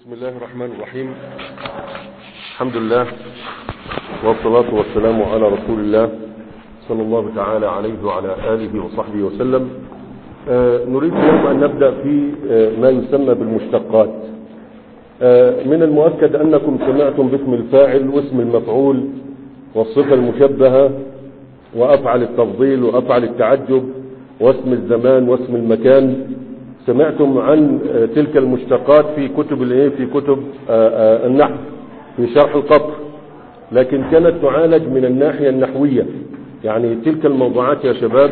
بسم الله الرحمن الرحيم الحمد لله والصلاة والسلام على رسول الله صلى الله تعالى عليه وعلى آله وصحبه وسلم آه نريد اليوم أن نبدأ في آه ما يسمى بالمشتقات آه من المؤكد أنكم سمعتم باسم الفاعل واسم المفعول والصفة المشبهة وأفعل التفضيل وأفعل التعجب واسم الزمان واسم المكان سمعتم عن تلك المشتقات في كتب الايه في كتب النحو في شرح القطر لكن كانت تعالج من الناحية النحوية يعني تلك الموضوعات يا شباب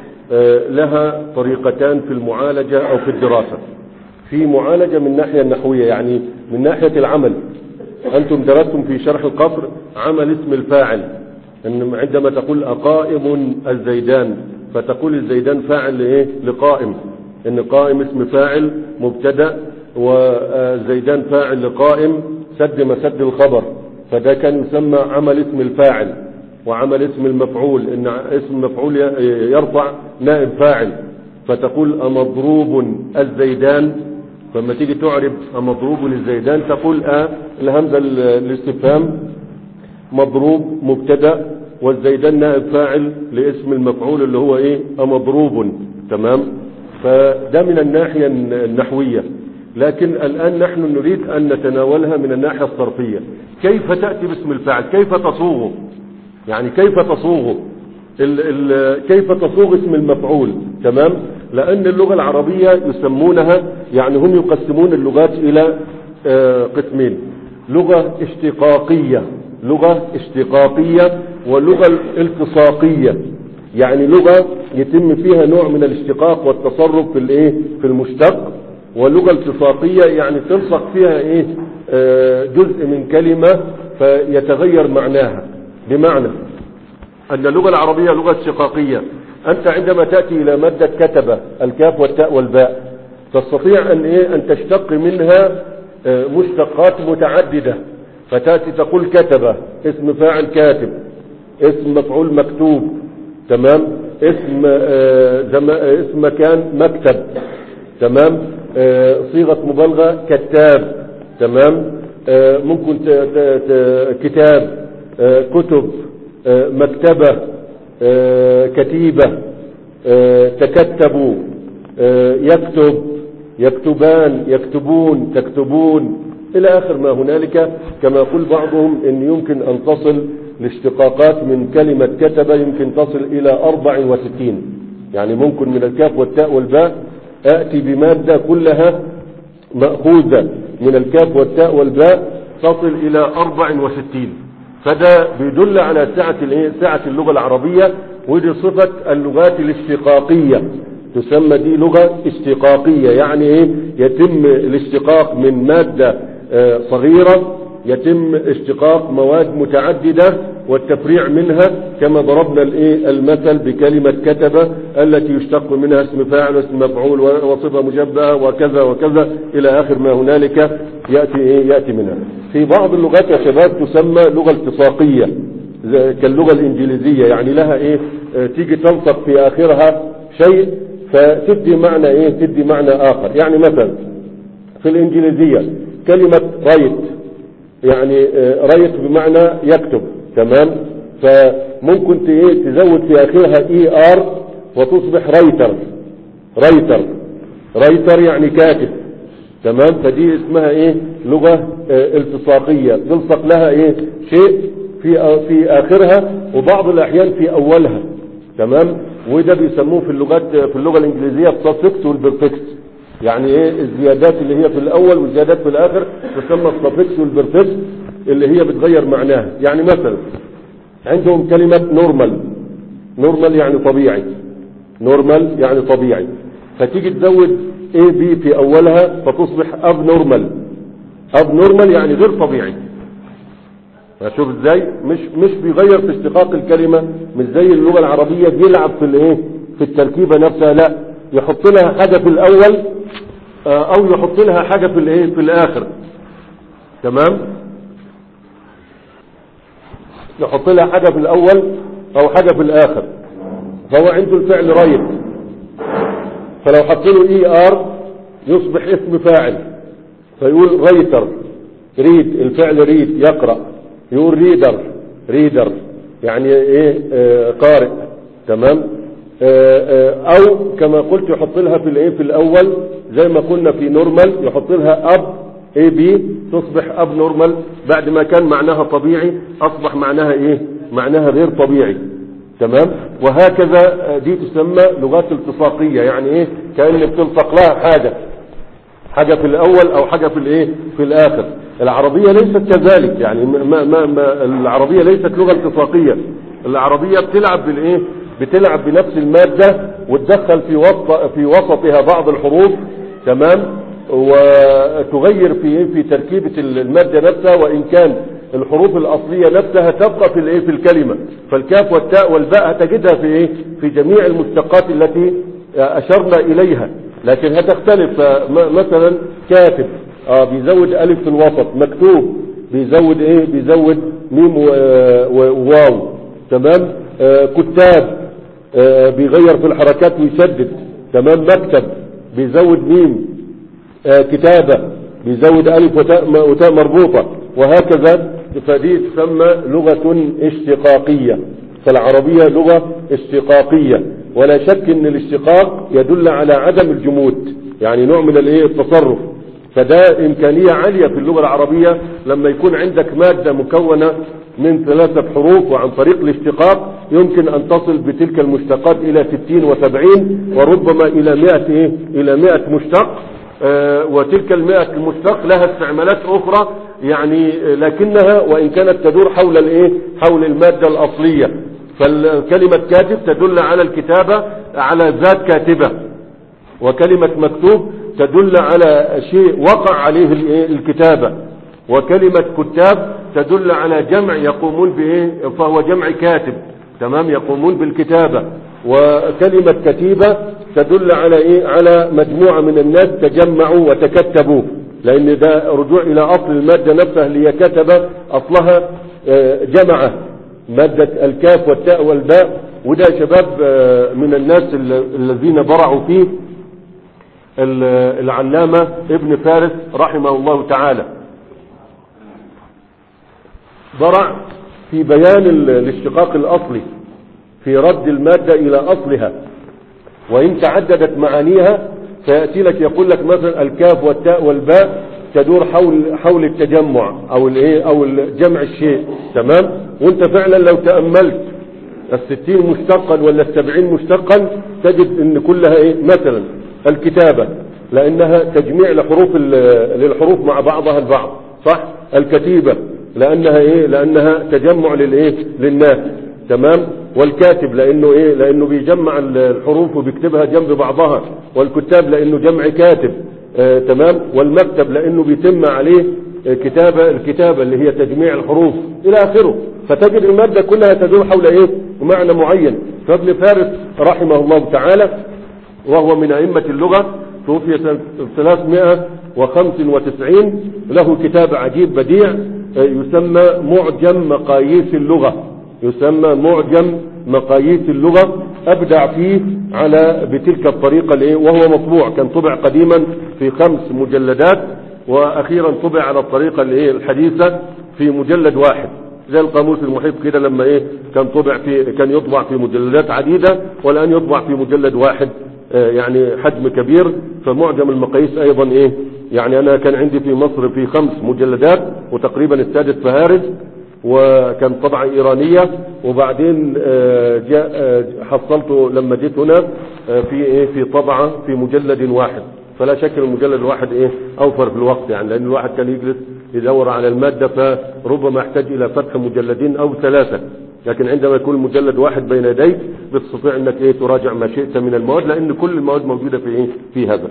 لها طريقتان في المعالجة او في الدراسة في معالجة من الناحية النحوية يعني من ناحية العمل انتم درستم في شرح القطر عمل اسم الفاعل ان عندما تقول اقائم الزيدان فتقول الزيدان فاعل لايه لقائم ان قائم اسم فاعل مبتدا وزيدان فاعل لقائم سد مسد الخبر فده كان يسمى عمل اسم الفاعل وعمل اسم المفعول ان اسم المفعول يرفع نائب فاعل فتقول امضروب الزيدان فلما تيجي تعرب امضروب الزيدان تقول اه الهمزه الاستفهام مضروب مبتدا والزيدان نائب فاعل لاسم المفعول اللي هو ايه امضروب تمام فده من الناحية النحوية لكن الآن نحن نريد أن نتناولها من الناحية الصرفية كيف تأتي باسم الفاعل كيف تصوغه يعني كيف تصوغه ال ال كيف تصوغ اسم المفعول تمام لأن اللغة العربية يسمونها يعني هم يقسمون اللغات إلى آه قسمين لغة اشتقاقية لغة اشتقاقية ولغة التصاقية يعني لغة يتم فيها نوع من الاشتقاق والتصرف في الايه في المشتق ولغة التصاقية يعني تلصق فيها ايه آه جزء من كلمة فيتغير معناها بمعنى ان اللغة العربية لغة اشتقاقية انت عندما تأتي الى مادة كتب الكاف والتاء والباء تستطيع ان ايه ان تشتق منها آه مشتقات متعددة فتأتي تقول كتب اسم فاعل كاتب اسم مفعول مكتوب تمام اسم آه زم... اسم مكان مكتب تمام آه صيغة مبالغة كتاب تمام آه ممكن ت... ت... ت... كتاب كتب مكتبة كتيبة تكتبوا يكتب يكتبان يكتبون تكتبون إلى آخر ما هنالك كما يقول بعضهم إن يمكن أن تصل الاشتقاقات من كلمة كتب يمكن تصل إلى 64 يعني ممكن من الكاف والتاء والباء آتي بمادة كلها مأخوذة من الكاف والتاء والباء تصل إلى 64 فده بيدل على سعة سعة اللغة العربية ودي صفة اللغات الاشتقاقية تسمى دي لغة اشتقاقية يعني ايه يتم الاشتقاق من مادة اه صغيرة يتم اشتقاق مواد متعددة والتفريع منها كما ضربنا الايه المثل بكلمة كتب التي يشتق منها اسم فاعل واسم مفعول وصفة مشبهة وكذا وكذا الى اخر ما هنالك يأتي ايه يأتي منها في بعض اللغات يا شباب تسمى لغة التصاقية كاللغة الانجليزية يعني لها ايه اه تيجي تنطق في اخرها شيء فتدي معنى ايه تدي معنى اخر يعني مثلا في الانجليزية كلمة رايت يعني رايت بمعنى يكتب تمام فممكن تزود في اخرها اي ار وتصبح رايتر رايتر رايتر يعني كاتب تمام فدي اسمها ايه لغة اه التصاقية تلصق لها ايه شيء في في اخرها وبعض الاحيان في اولها تمام وده بيسموه في اللغات في اللغة الانجليزية السفكس والبرفكس يعني ايه الزيادات اللي هي في الاول والزيادات في الاخر تسمى السفكس والبرفكس اللي هي بتغير معناها يعني مثلا عندهم كلمة نورمال نورمال يعني طبيعي نورمال يعني طبيعي فتيجي تزود اي بي في اولها فتصبح اب نورمال اب نورمال يعني غير طبيعي شوف ازاي مش مش بيغير في اشتقاق الكلمة مش زي اللغة العربية بيلعب في الايه في التركيبة نفسها لا يحط لها حاجة في الاول او يحط لها حاجة في الايه في الاخر تمام يحط لها حاجة في الاول او حاجة في الاخر فهو عنده الفعل رايت فلو حط له اي ار يصبح اسم فاعل فيقول ريتر ريد الفعل ريد يقرأ يقول ريدر ريدر يعني ايه آه قارئ تمام آه آه او كما قلت يحط لها في الايه في الاول زي ما قلنا في نورمال يحط لها اب اي بي تصبح اب نورمال بعد ما كان معناها طبيعي اصبح معناها ايه معناها غير طبيعي تمام وهكذا دي تسمى لغات التصاقية يعني ايه كأن بتلصق لها حاجة حاجة في الاول او حاجة في الايه في الاخر العربية ليست كذلك يعني ما ما ما العربية ليست لغة التصاقية العربية بتلعب بالايه بتلعب بنفس المادة وتدخل في وسط في وسطها بعض الحروف تمام وتغير في في تركيبة المادة نفسها وإن كان الحروف الأصلية نفسها تبقى في الايه في الكلمة فالكاف والتاء والباء هتجدها في ايه في جميع المشتقات التي أشرنا إليها لكن هتختلف مثلا كاتب آه بيزود ألف في الوسط مكتوب بيزود ايه بيزود ميم وواو تمام آه كتاب آه بيغير في الحركات ويشدد تمام مكتب بيزود ميم آه كتابة بيزود ألف وتاء, وتاء مربوطة وهكذا فدي تسمى لغة اشتقاقية فالعربية لغة اشتقاقية ولا شك ان الاشتقاق يدل على عدم الجمود يعني نوع من الايه التصرف فده امكانية عالية في اللغة العربية لما يكون عندك مادة مكونة من ثلاثة حروف وعن طريق الاشتقاق يمكن ان تصل بتلك المشتقات الى ستين وسبعين وربما الى مئة ايه الى مئة مشتق آه وتلك المئة المشتق لها استعمالات اخرى يعني لكنها وان كانت تدور حول الايه حول المادة الاصلية فالكلمة كاتب تدل على الكتابة على ذات كاتبة وكلمة مكتوب تدل على شيء وقع عليه الكتابة وكلمة كتاب تدل على جمع يقومون بايه فهو جمع كاتب تمام يقومون بالكتابة وكلمة كتيبة تدل على ايه على مجموعة من الناس تجمعوا وتكتبوا لان ده رجوع الى اصل المادة نفسها اللي هي كتبة اصلها جمعة مادة الكاف والتاء والباء وده شباب من الناس الذين برعوا فيه العلامة ابن فارس رحمه الله تعالى برع في بيان الاشتقاق الاصلي في رد المادة الى اصلها وان تعددت معانيها فيأتي لك يقول لك مثلا الكاف والتاء والباء تدور حول حول التجمع او الايه او جمع الشيء تمام وانت فعلا لو تأملت الستين مشتقا ولا السبعين مشتقا تجد ان كلها ايه مثلا الكتابة لانها تجميع لحروف للحروف مع بعضها البعض صح الكتيبة لانها ايه لانها تجمع للايه للناس تمام والكاتب لانه ايه لانه بيجمع الحروف وبيكتبها جنب بعضها والكتاب لانه جمع كاتب آه تمام والمكتب لانه بيتم عليه آه كتابة الكتابة اللي هي تجميع الحروف الى اخره فتجد المادة كلها تدور حول ايه معنى معين فابن فارس رحمه الله تعالى وهو من ائمة اللغة توفي سنة 395 له كتاب عجيب بديع آه يسمى معجم مقاييس اللغة يسمى معجم مقاييس اللغة أبدع فيه على بتلك الطريقة الايه وهو مطبوع كان طبع قديما في خمس مجلدات وأخيرا طبع على الطريقة الايه الحديثة في مجلد واحد زي القاموس المحيط كده لما ايه كان طبع في كان يطبع في مجلدات عديدة والآن يطبع في مجلد واحد آه يعني حجم كبير فمعجم المقاييس أيضا ايه يعني أنا كان عندي في مصر في خمس مجلدات وتقريبا السادس فهارس وكان طبعة إيرانية وبعدين جاء حصلته لما جيت هنا في إيه في طبعة في مجلد واحد فلا شك المجلد الواحد إيه أوفر في الوقت يعني لأن الواحد كان يجلس يدور على المادة فربما يحتاج إلى فتح مجلدين أو ثلاثة لكن عندما يكون المجلد واحد بين يديك بتستطيع انك ايه تراجع ما شئت من المواد لان كل المواد موجودة في ايه في هذا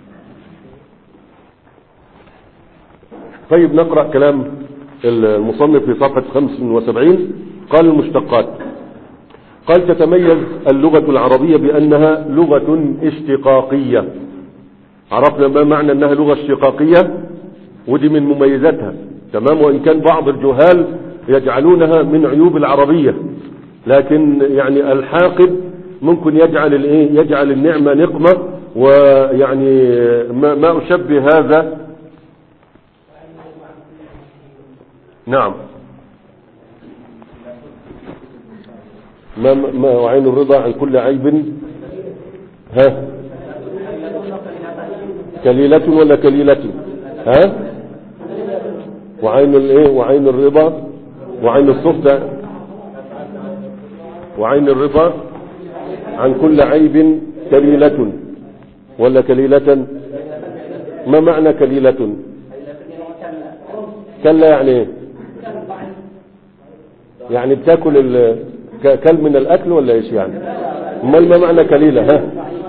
طيب نقرأ كلام المصنف في صفحة 75 قال المشتقات قال تتميز اللغة العربية بأنها لغة اشتقاقية عرفنا ما معنى أنها لغة اشتقاقية ودي من مميزاتها تمام وإن كان بعض الجهال يجعلونها من عيوب العربية لكن يعني الحاقد ممكن يجعل الايه يجعل النعمة نقمة ويعني ما, ما أشبه هذا نعم ما ما وعين الرضا عن كل عيب ها كليلة ولا كليلة ها وعين الايه وعين الرضا وعين الصفة وعين الرضا عن كل عيب كليلة ولا كليلة ما معنى كليلة كلا يعني ايه يعني بتاكل ال... ك- كل من الاكل ولا ايش يعني امال ما معنى كليلة ها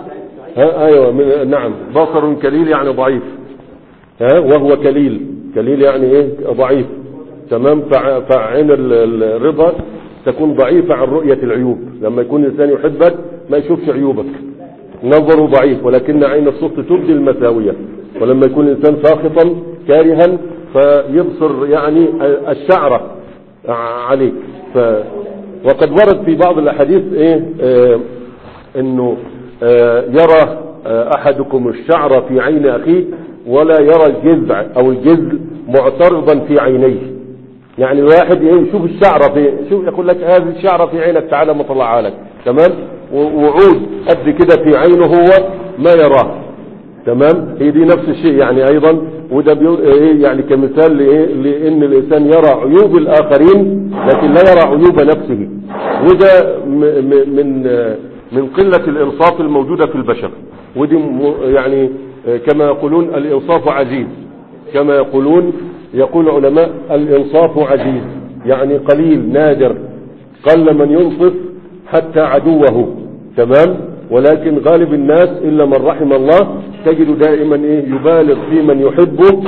ها ايوه من... نعم بصر كليل يعني ضعيف ها وهو كليل كليل يعني ايه ضعيف تمام فع... فعين ال- ال- الرضا تكون ضعيفة عن رؤية العيوب لما يكون الانسان يحبك ما يشوفش عيوبك نظره ضعيف ولكن عين الصفت تبدي المساوية ولما يكون الانسان ساخطا كارها فيبصر يعني الشعرة عليك ف وقد ورد في بعض الاحاديث ايه آه انه آه يرى آه احدكم الشعر في عين اخيه ولا يرى الجذع او الجذل معترضا في عينيه يعني الواحد ايه يشوف الشعره في شوف يقول لك هذه الشعره في عينك تعالى ما طلعها لك تمام و- وعود قد كده في عينه هو ما يراه تمام هي دي نفس الشيء يعني ايضا وده بيقول ايه يعني كمثال لايه لان الانسان يرى عيوب الاخرين لكن لا يرى عيوب نفسه وده م- م- من آه، من قله الانصاف الموجوده في البشر ودي م- يعني آه، كما يقولون الانصاف عزيز كما يقولون يقول علماء الانصاف عزيز يعني قليل نادر قل من ينصف حتى عدوه تمام ولكن غالب الناس الا من رحم الله تجد دائما ايه يبالغ في من يحبه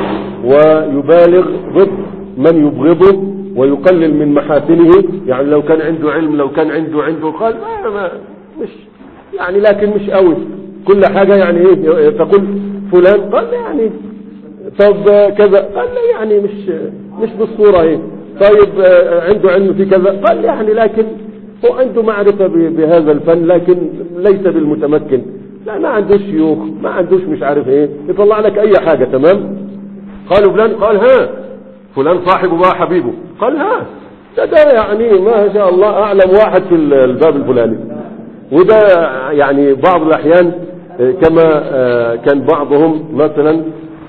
ويبالغ ضد من يبغضه ويقلل من محاسنه يعني لو كان عنده علم لو كان عنده عنده قال ما ما مش يعني لكن مش قوي كل حاجة يعني ايه تقول فلان قال يعني طب كذا قال لا يعني مش مش بالصورة ايه طيب آه، عنده علم في كذا قال يعني لكن هو عنده معرفة ب- بهذا الفن لكن ليس بالمتمكن لا ما عندوش شيوخ ما عندوش مش عارف ايه يطلع لك اي حاجة تمام قالوا فلان قال ها فلان صاحبه بقى حبيبه قال ها ده ده يعني ما شاء الله اعلم واحد في ال- الباب الفلاني وده يعني بعض الاحيان آه، كما آه، كان بعضهم مثلا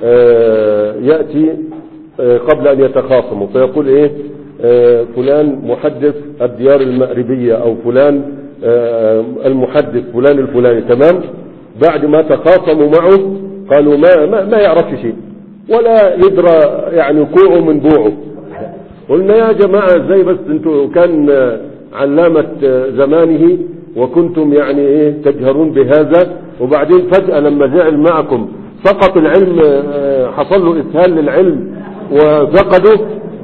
آه، ياتي آه، قبل ان يتخاصموا فيقول ايه آه، فلان محدث الديار المأربية او فلان آه، المحدث فلان الفلاني تمام بعد ما تخاصموا معه قالوا ما ما, ما يعرفش شيء ولا يدرى يعني كوعه من بوعه قلنا يا جماعة ازاي بس انتوا كان آه، علامة آه، زمانه وكنتم يعني ايه تجهرون بهذا وبعدين فجأة لما زعل معكم سقط العلم آه، حصل له اسهال للعلم وفقده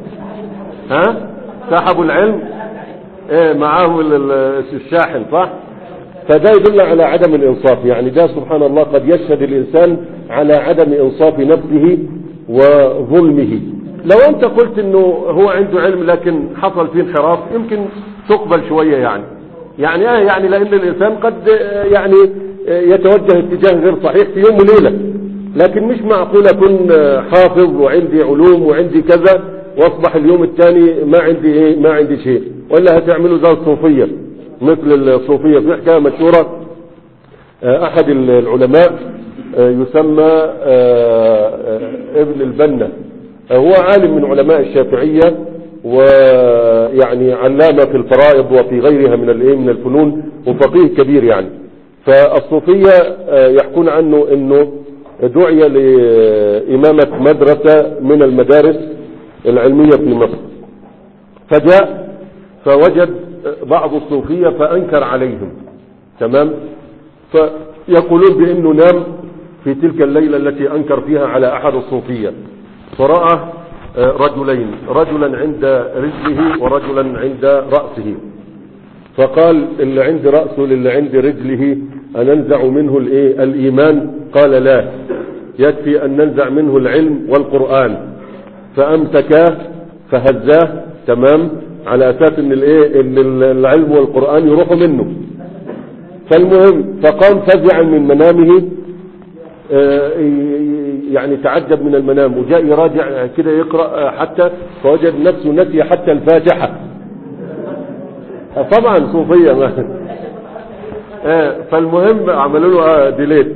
ها سحبوا العلم ايه معاه ال- ال- الشاحن صح فده يدل على عدم الانصاف يعني ده سبحان الله قد يشهد الانسان على عدم انصاف نفسه وظلمه لو انت قلت انه هو عنده علم لكن حصل فيه انحراف يمكن تقبل شوية يعني يعني ايه يعني لان الانسان قد آه، يعني آه، يتوجه اتجاه غير صحيح في يوم وليلة لكن مش معقول اكون آه، حافظ وعندي علوم وعندي كذا واصبح اليوم الثاني ما عندي ايه ما عندي شيء ولا هتعملوا زي الصوفية مثل الصوفية في حكاية مشهورة آه، احد العلماء آه، يسمى آه، آه، ابن البنا آه، هو عالم من علماء الشافعية ويعني علامة في الفرائض وفي غيرها من الايه من الفنون وفقيه كبير يعني فالصوفية آه، يحكون عنه انه دعي لإمامة مدرسة من المدارس العلمية في مصر فجاء فوجد بعض الصوفية فأنكر عليهم تمام فيقولون بأنه نام في تلك الليلة التي أنكر فيها على أحد الصوفية فرأى آه، رجلين رجلا عند رجله ورجلا عند رأسه فقال اللي عند رأسه للي عند رجله أننزع منه الإيه؟ الإيمان قال لا يكفي أن ننزع منه العلم والقرآن فأمسكاه فهزاه تمام على أساس أن الإيه أن العلم والقرآن يروحوا منه فالمهم فقام فزعا من منامه آه، يعني تعجب من المنام وجاء يراجع كده يقرأ حتى فوجد نفسه نسي حتى الفاتحة طبعا صوفية ما آه، فالمهم عملوا له آه، ديليت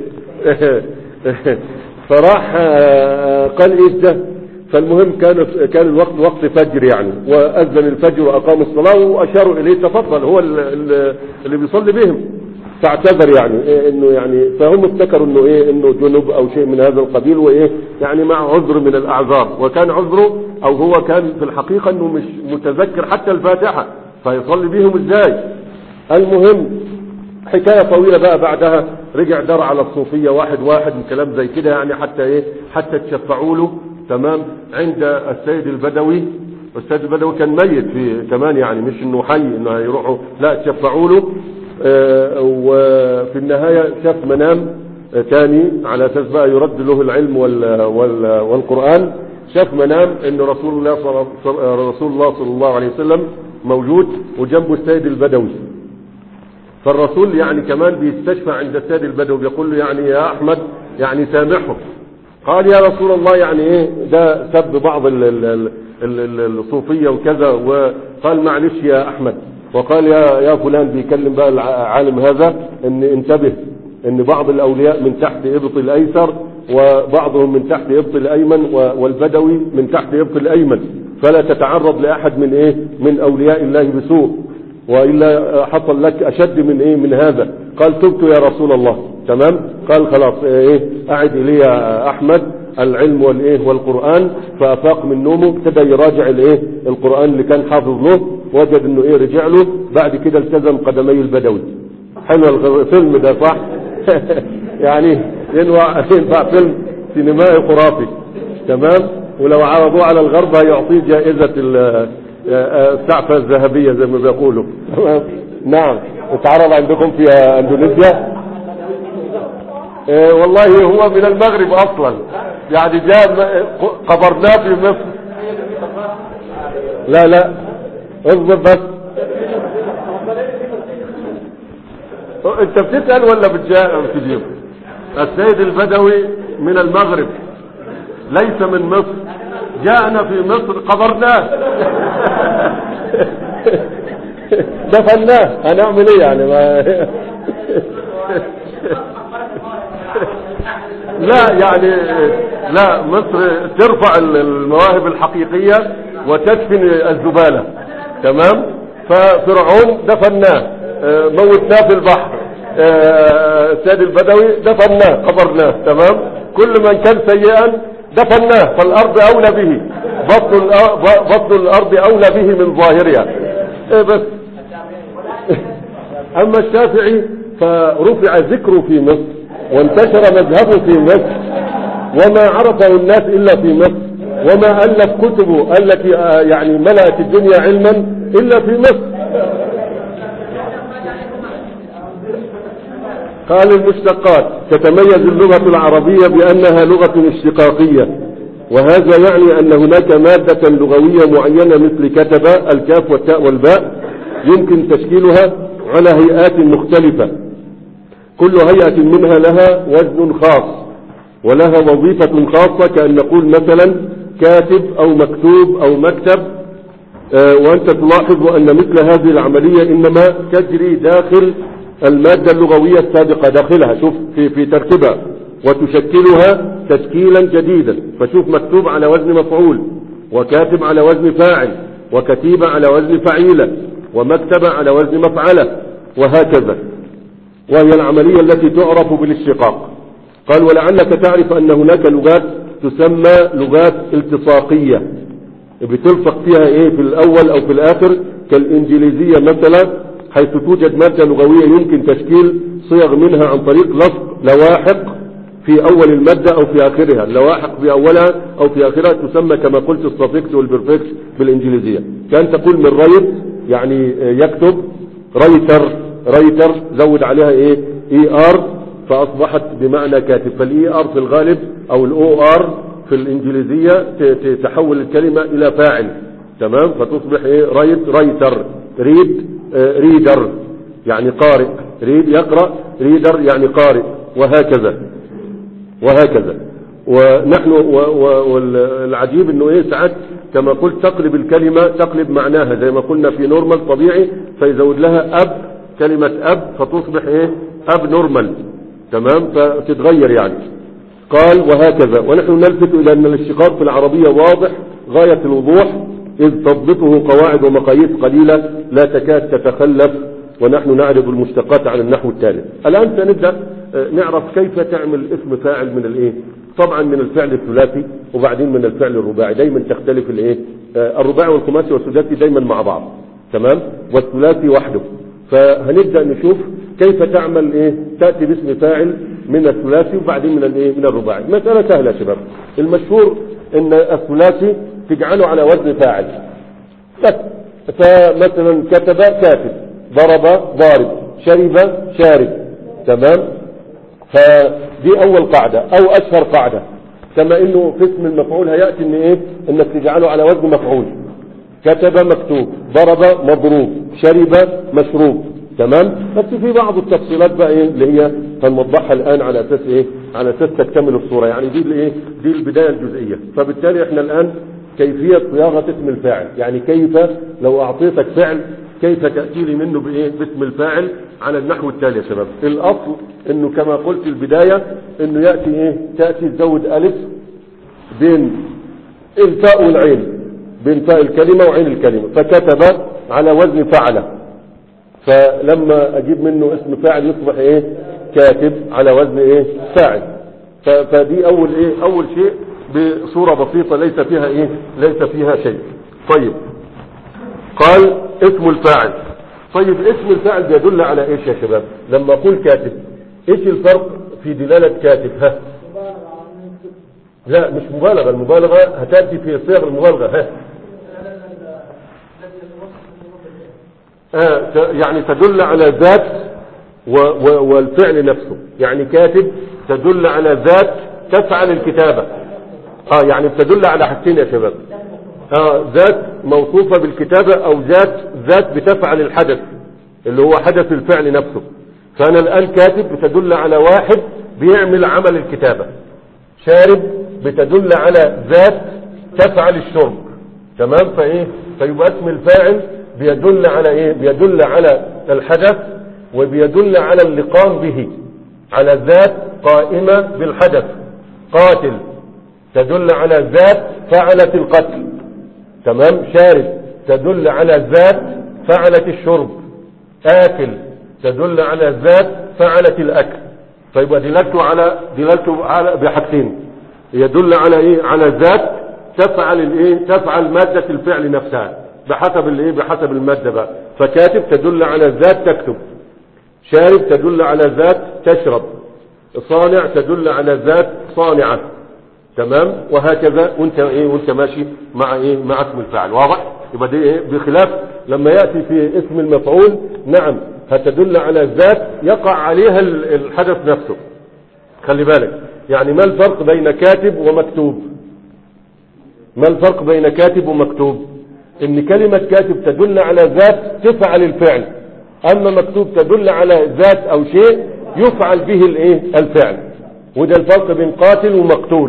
فراح آه، قال ايش ده فالمهم كان كان الوقت وقت فجر يعني واذن الفجر واقام الصلاه واشاروا اليه تفضل هو ال- ال- اللي بيصلي بهم فاعتذر يعني إيه انه يعني فهم افتكروا انه ايه انه جنب او شيء من هذا القبيل وايه يعني مع عذر من الاعذار وكان عذره او هو كان في الحقيقه انه مش متذكر حتى الفاتحه فيصلي بهم ازاي المهم حكاية طويلة بقى بعدها رجع دار على الصوفية واحد واحد وكلام زي كده يعني حتى ايه حتى تشفعوا له تمام عند السيد البدوي السيد البدوي كان ميت في كمان يعني مش انه حي انه هيروحوا لا تشفعوا له آه، وفي النهاية شاف منام آه، تاني على اساس بقى يرد له العلم وال وال والقرآن شاف منام ان رسول الله صلى صلى- رسول الله صلى الله عليه وسلم موجود وجنبه السيد البدوي فالرسول يعني كمان بيستشفى عند السيد البدوي بيقول له يعني يا احمد يعني سامحه قال يا رسول الله يعني ايه ده سب بعض ال- ال- ال- ال- ال- الصوفيه وكذا وقال معلش يا احمد وقال يا يا فلان بيكلم بقى العالم هذا ان انتبه ان بعض الاولياء من تحت ابط الايسر وبعضهم من تحت ابط الايمن و- والبدوي من تحت ابط الايمن فلا تتعرض لاحد من ايه من اولياء الله بسوء والا حصل لك اشد من ايه من هذا قال تبت يا رسول الله تمام قال خلاص ايه اعد الي يا احمد العلم والايه والقران فافاق من نومه ابتدى يراجع الايه القران اللي كان حافظ له وجد انه ايه رجع له بعد كده التزم قدمي البدوي حلو الغ- الفيلم ده صح يعني ينوع ينفع فيلم سينمائي خرافي تمام ولو عرضوه على الغرب هيعطيه جائزة ال- السعفة الذهبية زي ما بيقولوا تمام نعم اتعرض عندكم في اندونيسيا إيه والله هو من المغرب اصلا يعني جاء م- قبرناه في مصر لا لا اصبر بس انت بتسأل ولا بتجا- بتجيب السيد البدوي من المغرب ليس من مصر جاءنا في مصر قبرناه دفناه هنعمل ايه يعني ما لا يعني لا مصر ترفع المواهب الحقيقية وتدفن الزبالة تمام ففرعون دفناه آه، موتناه في البحر آه، السيد البدوي دفناه قبرناه تمام كل من كان سيئا دفناه فالارض اولى به بطن الأ- بطن الارض اولى به من ظاهرها إيه بس أما الشافعي فرفع ذكره في مصر وانتشر مذهبه في مصر وما عرفه الناس إلا في مصر وما ألف كتبه التي آه، يعني ملأت الدنيا علما إلا في مصر قال المشتقات تتميز اللغة العربية بأنها لغة اشتقاقية وهذا يعني أن هناك مادة لغوية معينة مثل كتب الكاف والتاء والباء يمكن تشكيلها على هيئات مختلفة كل هيئة منها لها وزن خاص ولها وظيفة خاصة كأن نقول مثلا كاتب أو مكتوب أو مكتب آه، وأنت تلاحظ أن مثل هذه العملية إنما تجري داخل المادة اللغوية السابقة داخلها شوف في, في ترتيبها وتشكلها تشكيلا جديدا فشوف مكتوب على وزن مفعول وكاتب على وزن فاعل وكتيبة على وزن فعيلة ومكتبة على وزن مفعلة وهكذا وهي العملية التي تعرف بالاشتقاق قال ولعلك تعرف أن هناك لغات تسمى لغات التصاقية بتلصق فيها ايه في الاول او في الاخر كالانجليزية مثلا حيث توجد مادة لغوية يمكن تشكيل صيغ منها عن طريق لصق لواحق في اول المادة او في اخرها اللواحق في اولها او في اخرها تسمى كما قلت السفكس والبرفكس بالانجليزية كان تقول من رايت يعني يكتب رايتر رايتر زود عليها ايه اي ار فاصبحت بمعنى كاتب فالاي ار في الغالب او الاو ار في الانجليزية ت- ت- تحول الكلمة الى فاعل تمام فتصبح ايه رايت رايتر ريد آه، ريدر يعني قارئ ريد يقرأ ريدر يعني قارئ وهكذا وهكذا ونحن و- و- والعجيب انه ايه ساعات كما قلت تقلب الكلمة تقلب معناها زي ما قلنا في نورمال طبيعي فيزود لها اب كلمة اب فتصبح ايه اب نورمال تمام فتتغير يعني قال وهكذا ونحن نلفت الى ان الاشتقاق في العربية واضح غاية الوضوح اذ تضبطه قواعد ومقاييس قليلة لا تكاد تتخلف ونحن نعرض المشتقات على النحو التالي الان سنبدأ آه، نعرف كيف تعمل اسم فاعل من الايه طبعا من الفعل الثلاثي وبعدين من الفعل الرباعي دايما تختلف الايه آه، الرباعي والخماسي والسداسي دايما مع بعض تمام والثلاثي وحده فهنبدأ نشوف كيف تعمل ايه تأتي باسم فاعل من الثلاثي وبعدين من الايه من الرباعي مسألة سهلة يا شباب المشهور ان الثلاثي تجعله على وزن فاعل بس فمثلا كتب كاتب ضرب ضارب شرب شارب تمام فدي اول قاعدة او اشهر قاعدة كما انه في اسم المفعول هيأتي ان ايه انك تجعله على وزن مفعول كتب مكتوب ضرب مضروب شرب مشروب تمام بس في بعض التفصيلات بقى ايه اللي هي هنوضحها الان على اساس ايه على اساس تكتمل الصوره يعني دي الايه دي البدايه الجزئيه فبالتالي احنا الان كيفيه صياغه اسم الفاعل يعني كيف لو اعطيتك فعل كيف تاتي لي منه بايه باسم الفاعل على النحو التالي يا شباب الاصل انه كما قلت البدايه انه ياتي ايه تاتي تزود الف بين الفاء والعين بين فاء الكلمة وعين الكلمة فكتب على وزن فعل فلما اجيب منه اسم فاعل يصبح ايه كاتب على وزن ايه فاعل ف- فدي اول ايه اول شيء بصورة بسيطة ليس فيها ايه ليس فيها شيء طيب قال اسم الفاعل طيب اسم الفاعل بيدل على ايش يا شباب لما اقول كاتب ايش الفرق في دلالة كاتب ها لا مش مبالغة المبالغة هتأتي في صيغ المبالغة ها آه ت- يعني تدل على ذات و و والفعل نفسه يعني كاتب تدل على ذات تفعل الكتابة اه يعني تدل على حاجتين يا شباب اه ذات موصوفة بالكتابة او ذات ذات بتفعل الحدث اللي هو حدث الفعل نفسه فانا الان كاتب بتدل على واحد بيعمل عمل الكتابة شارب بتدل على ذات تفعل الشرب تمام فايه فيبقى اسم الفاعل بيدل على ايه بيدل على الحدث وبيدل على اللي قام به على ذات قائمة بالحدث قاتل تدل على ذات فعلت القتل تمام شارب تدل على ذات فعلت الشرب آكل تدل على ذات فعلت الأكل فيبقى دلالته على دلالته على بحاجتين يدل على ايه على ذات تفعل الايه تفعل مادة الفعل نفسها بحسب الايه بحسب المادة بقى فكاتب تدل على ذات تكتب شارب تدل على ذات تشرب صانع تدل على ذات صانعة تمام وهكذا وانت ايه وانت ماشي مع ايه مع اسم الفاعل واضح يبقى دي ايه بخلاف لما ياتي في اسم المفعول نعم هتدل على ذات يقع عليها ال- الحدث نفسه خلي بالك يعني ما الفرق بين كاتب ومكتوب ما الفرق بين كاتب ومكتوب ان كلمة كاتب تدل على ذات تفعل الفعل اما مكتوب تدل على ذات او شيء يفعل به الايه الفعل وده الفرق بين قاتل ومقتول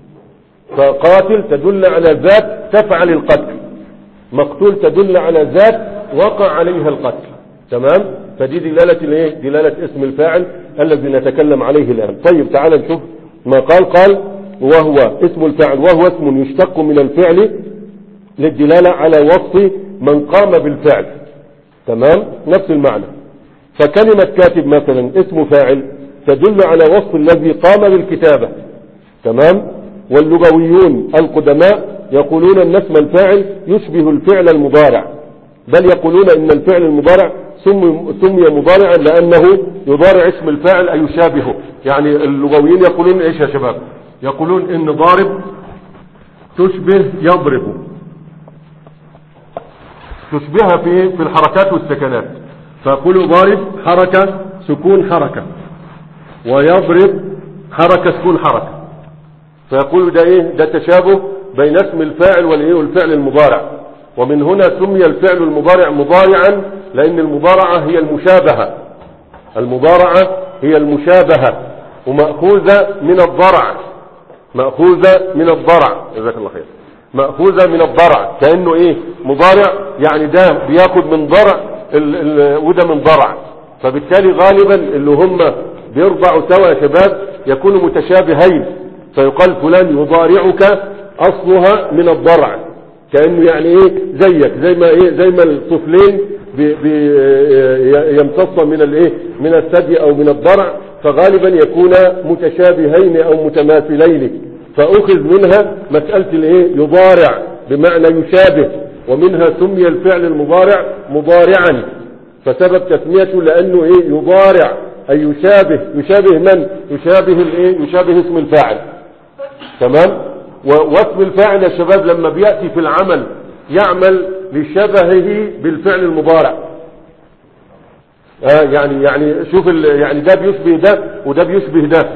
فقاتل تدل على ذات تفعل القتل مقتول تدل على ذات وقع عليها القتل تمام فدي دلالة الايه دلالة اسم الفاعل الذي نتكلم عليه الآن طيب تعال نشوف ما قال قال وهو اسم الفاعل وهو اسم يشتق من الفعل للدلالة على وصف من قام بالفعل تمام نفس المعنى فكلمة كاتب مثلا اسم فاعل تدل على وصف الذي قام بالكتابة تمام واللغويون القدماء يقولون ان اسم الفاعل يشبه الفعل المضارع بل يقولون ان الفعل المضارع سمي سمي مضارعا لانه يضارع اسم الفاعل اي يشابهه يعني اللغويين يقولون ايش يا شباب يقولون ان ضارب تشبه يضرب تشبهها في ايه في الحركات والسكنات فيقولوا ضارب حركة سكون حركة ويضرب حركة سكون حركة فيقول ده ايه ده تشابه بين اسم الفاعل والايه والفعل المضارع ومن هنا سمي الفعل المضارع مضارعا لان المضارعة هي المشابهة المضارعة هي المشابهة ومأخوذة من الضرع مأخوذة من الضرع جزاك الله خير مأخوذة من الضرع كأنه ايه مضارع يعني ده بياخد من ضرع ال ال وده من ضرع فبالتالي غالبا اللي هم بيرضعوا سوا يا شباب يكونوا متشابهين فيقال فلان يضارعك اصلها من الضرع كأنه يعني ايه زيك زي ما ايه زي ما الطفلين بي بي يمتص من الايه من الثدي او من الضرع فغالبا يكون متشابهين او متماثلين فاخذ منها مسألة الايه يضارع بمعنى يشابه ومنها سمي الفعل المضارع مضارعا فسبب تسميته لانه ايه يضارع اي يشابه يشابه من يشابه الايه يشابه اسم الفاعل تمام واسم الفاعل يا شباب لما بيأتي في العمل يعمل لشبهه بالفعل المضارع آه يعني يعني شوف يعني ده بيشبه ده وده بيشبه ده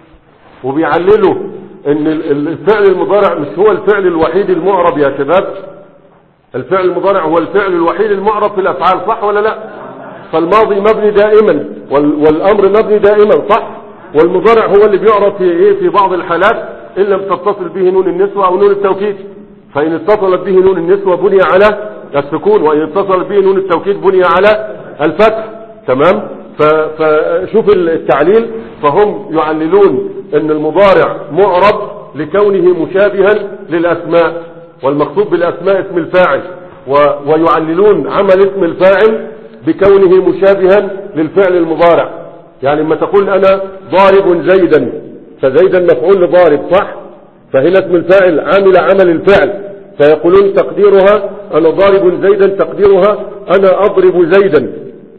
وبيعللوا ان الفعل المضارع مش هو الفعل الوحيد المعرب يا شباب الفعل المضارع هو الفعل الوحيد المعرب في الافعال صح ولا لا فالماضي مبني دائما والامر مبني دائما صح والمضارع هو اللي بيعرف في ايه في بعض الحالات ان لم تتصل به نون النسوة او نون التوكيد فان اتصلت به نون النسوة بني على السكون وان اتصلت به نون التوكيد بني على الفتح تمام فشوف التعليل فهم يعللون ان المضارع معرب لكونه مشابها للاسماء والمقصود بالاسماء اسم الفاعل ويعللون عمل اسم الفاعل بكونه مشابها للفعل المضارع يعني لما تقول انا ضارب زيدا فزيدا مفعول لضارب صح فهنا اسم الفاعل عامل عمل الفعل فيقولون تقديرها انا ضارب زيدا تقديرها انا اضرب زيدا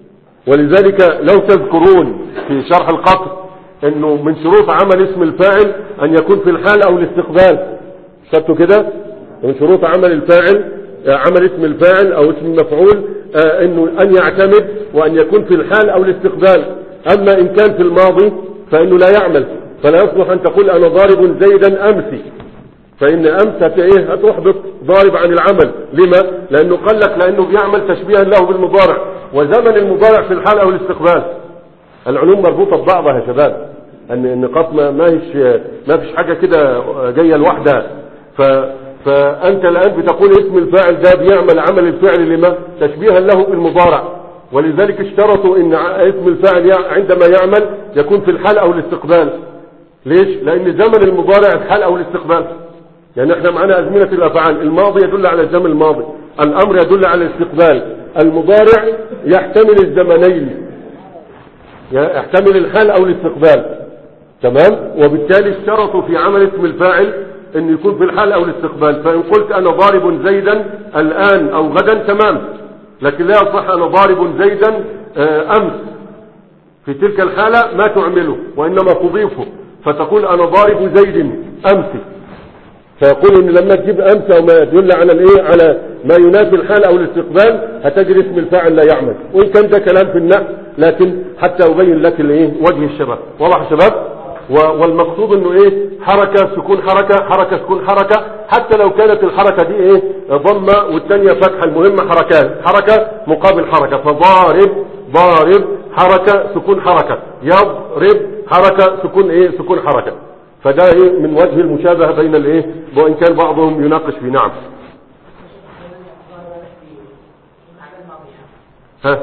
ولذلك لو تذكرون في شرح القطر انه من شروط عمل اسم الفاعل ان يكون في الحال او الاستقبال خدتوا كده من شروط عمل الفاعل عمل اسم الفاعل او اسم المفعول انه ان يعتمد وان يكون في الحال او الاستقبال اما ان كان في الماضي فانه لا يعمل فلا يصلح ان تقول انا ضارب زيدا امسي فان امس ايه هتحبط ضارب عن العمل لما لانه قال لك لانه بيعمل تشبيها له بالمضارع وزمن المضارع في الحال او الاستقبال العلوم مربوطه ببعضها يا شباب ان النقاط ما ما هيش ما فيش حاجه كده جايه لوحدها ف فانت الان بتقول اسم الفاعل ده بيعمل عمل الفعل لما تشبيها له بالمضارع ولذلك اشترطوا ان اسم الفاعل عندما يعمل يكون في الحال او الاستقبال ليش لان زمن المضارع الحال او الاستقبال يعني احنا معنا ازمنة الافعال الماضي يدل على الزمن الماضي الامر يدل على الاستقبال المضارع يحتمل الزمنين يحتمل الحال او الاستقبال تمام وبالتالي اشترطوا في عمل اسم الفاعل ان يكون في الحال او الاستقبال فان قلت انا ضارب زيدا الان او غدا تمام لكن لا يصح انا ضارب زيدا امس في تلك الحالة ما تعمله وانما تضيفه فتقول انا ضارب زيد امس فيقول ان لما تجيب امس او ما يدل على الايه على ما ينافي الحال او الاستقبال هتجد اسم الفاعل لا يعمل وان كان ده كلام في النحو لكن حتى ابين لك الايه وجه الشباب واضح يا شباب والمقصود انه ايه حركة سكون حركة حركة سكون حركة حتى لو كانت الحركة دي ايه ضمة والتانية فتحة المهم حركات حركة مقابل حركة فضارب ضارب حركة سكون حركة يضرب حركة سكون ايه سكون حركة فده ايه من وجه المشابهة بين الايه وان كان بعضهم يناقش في نعم ها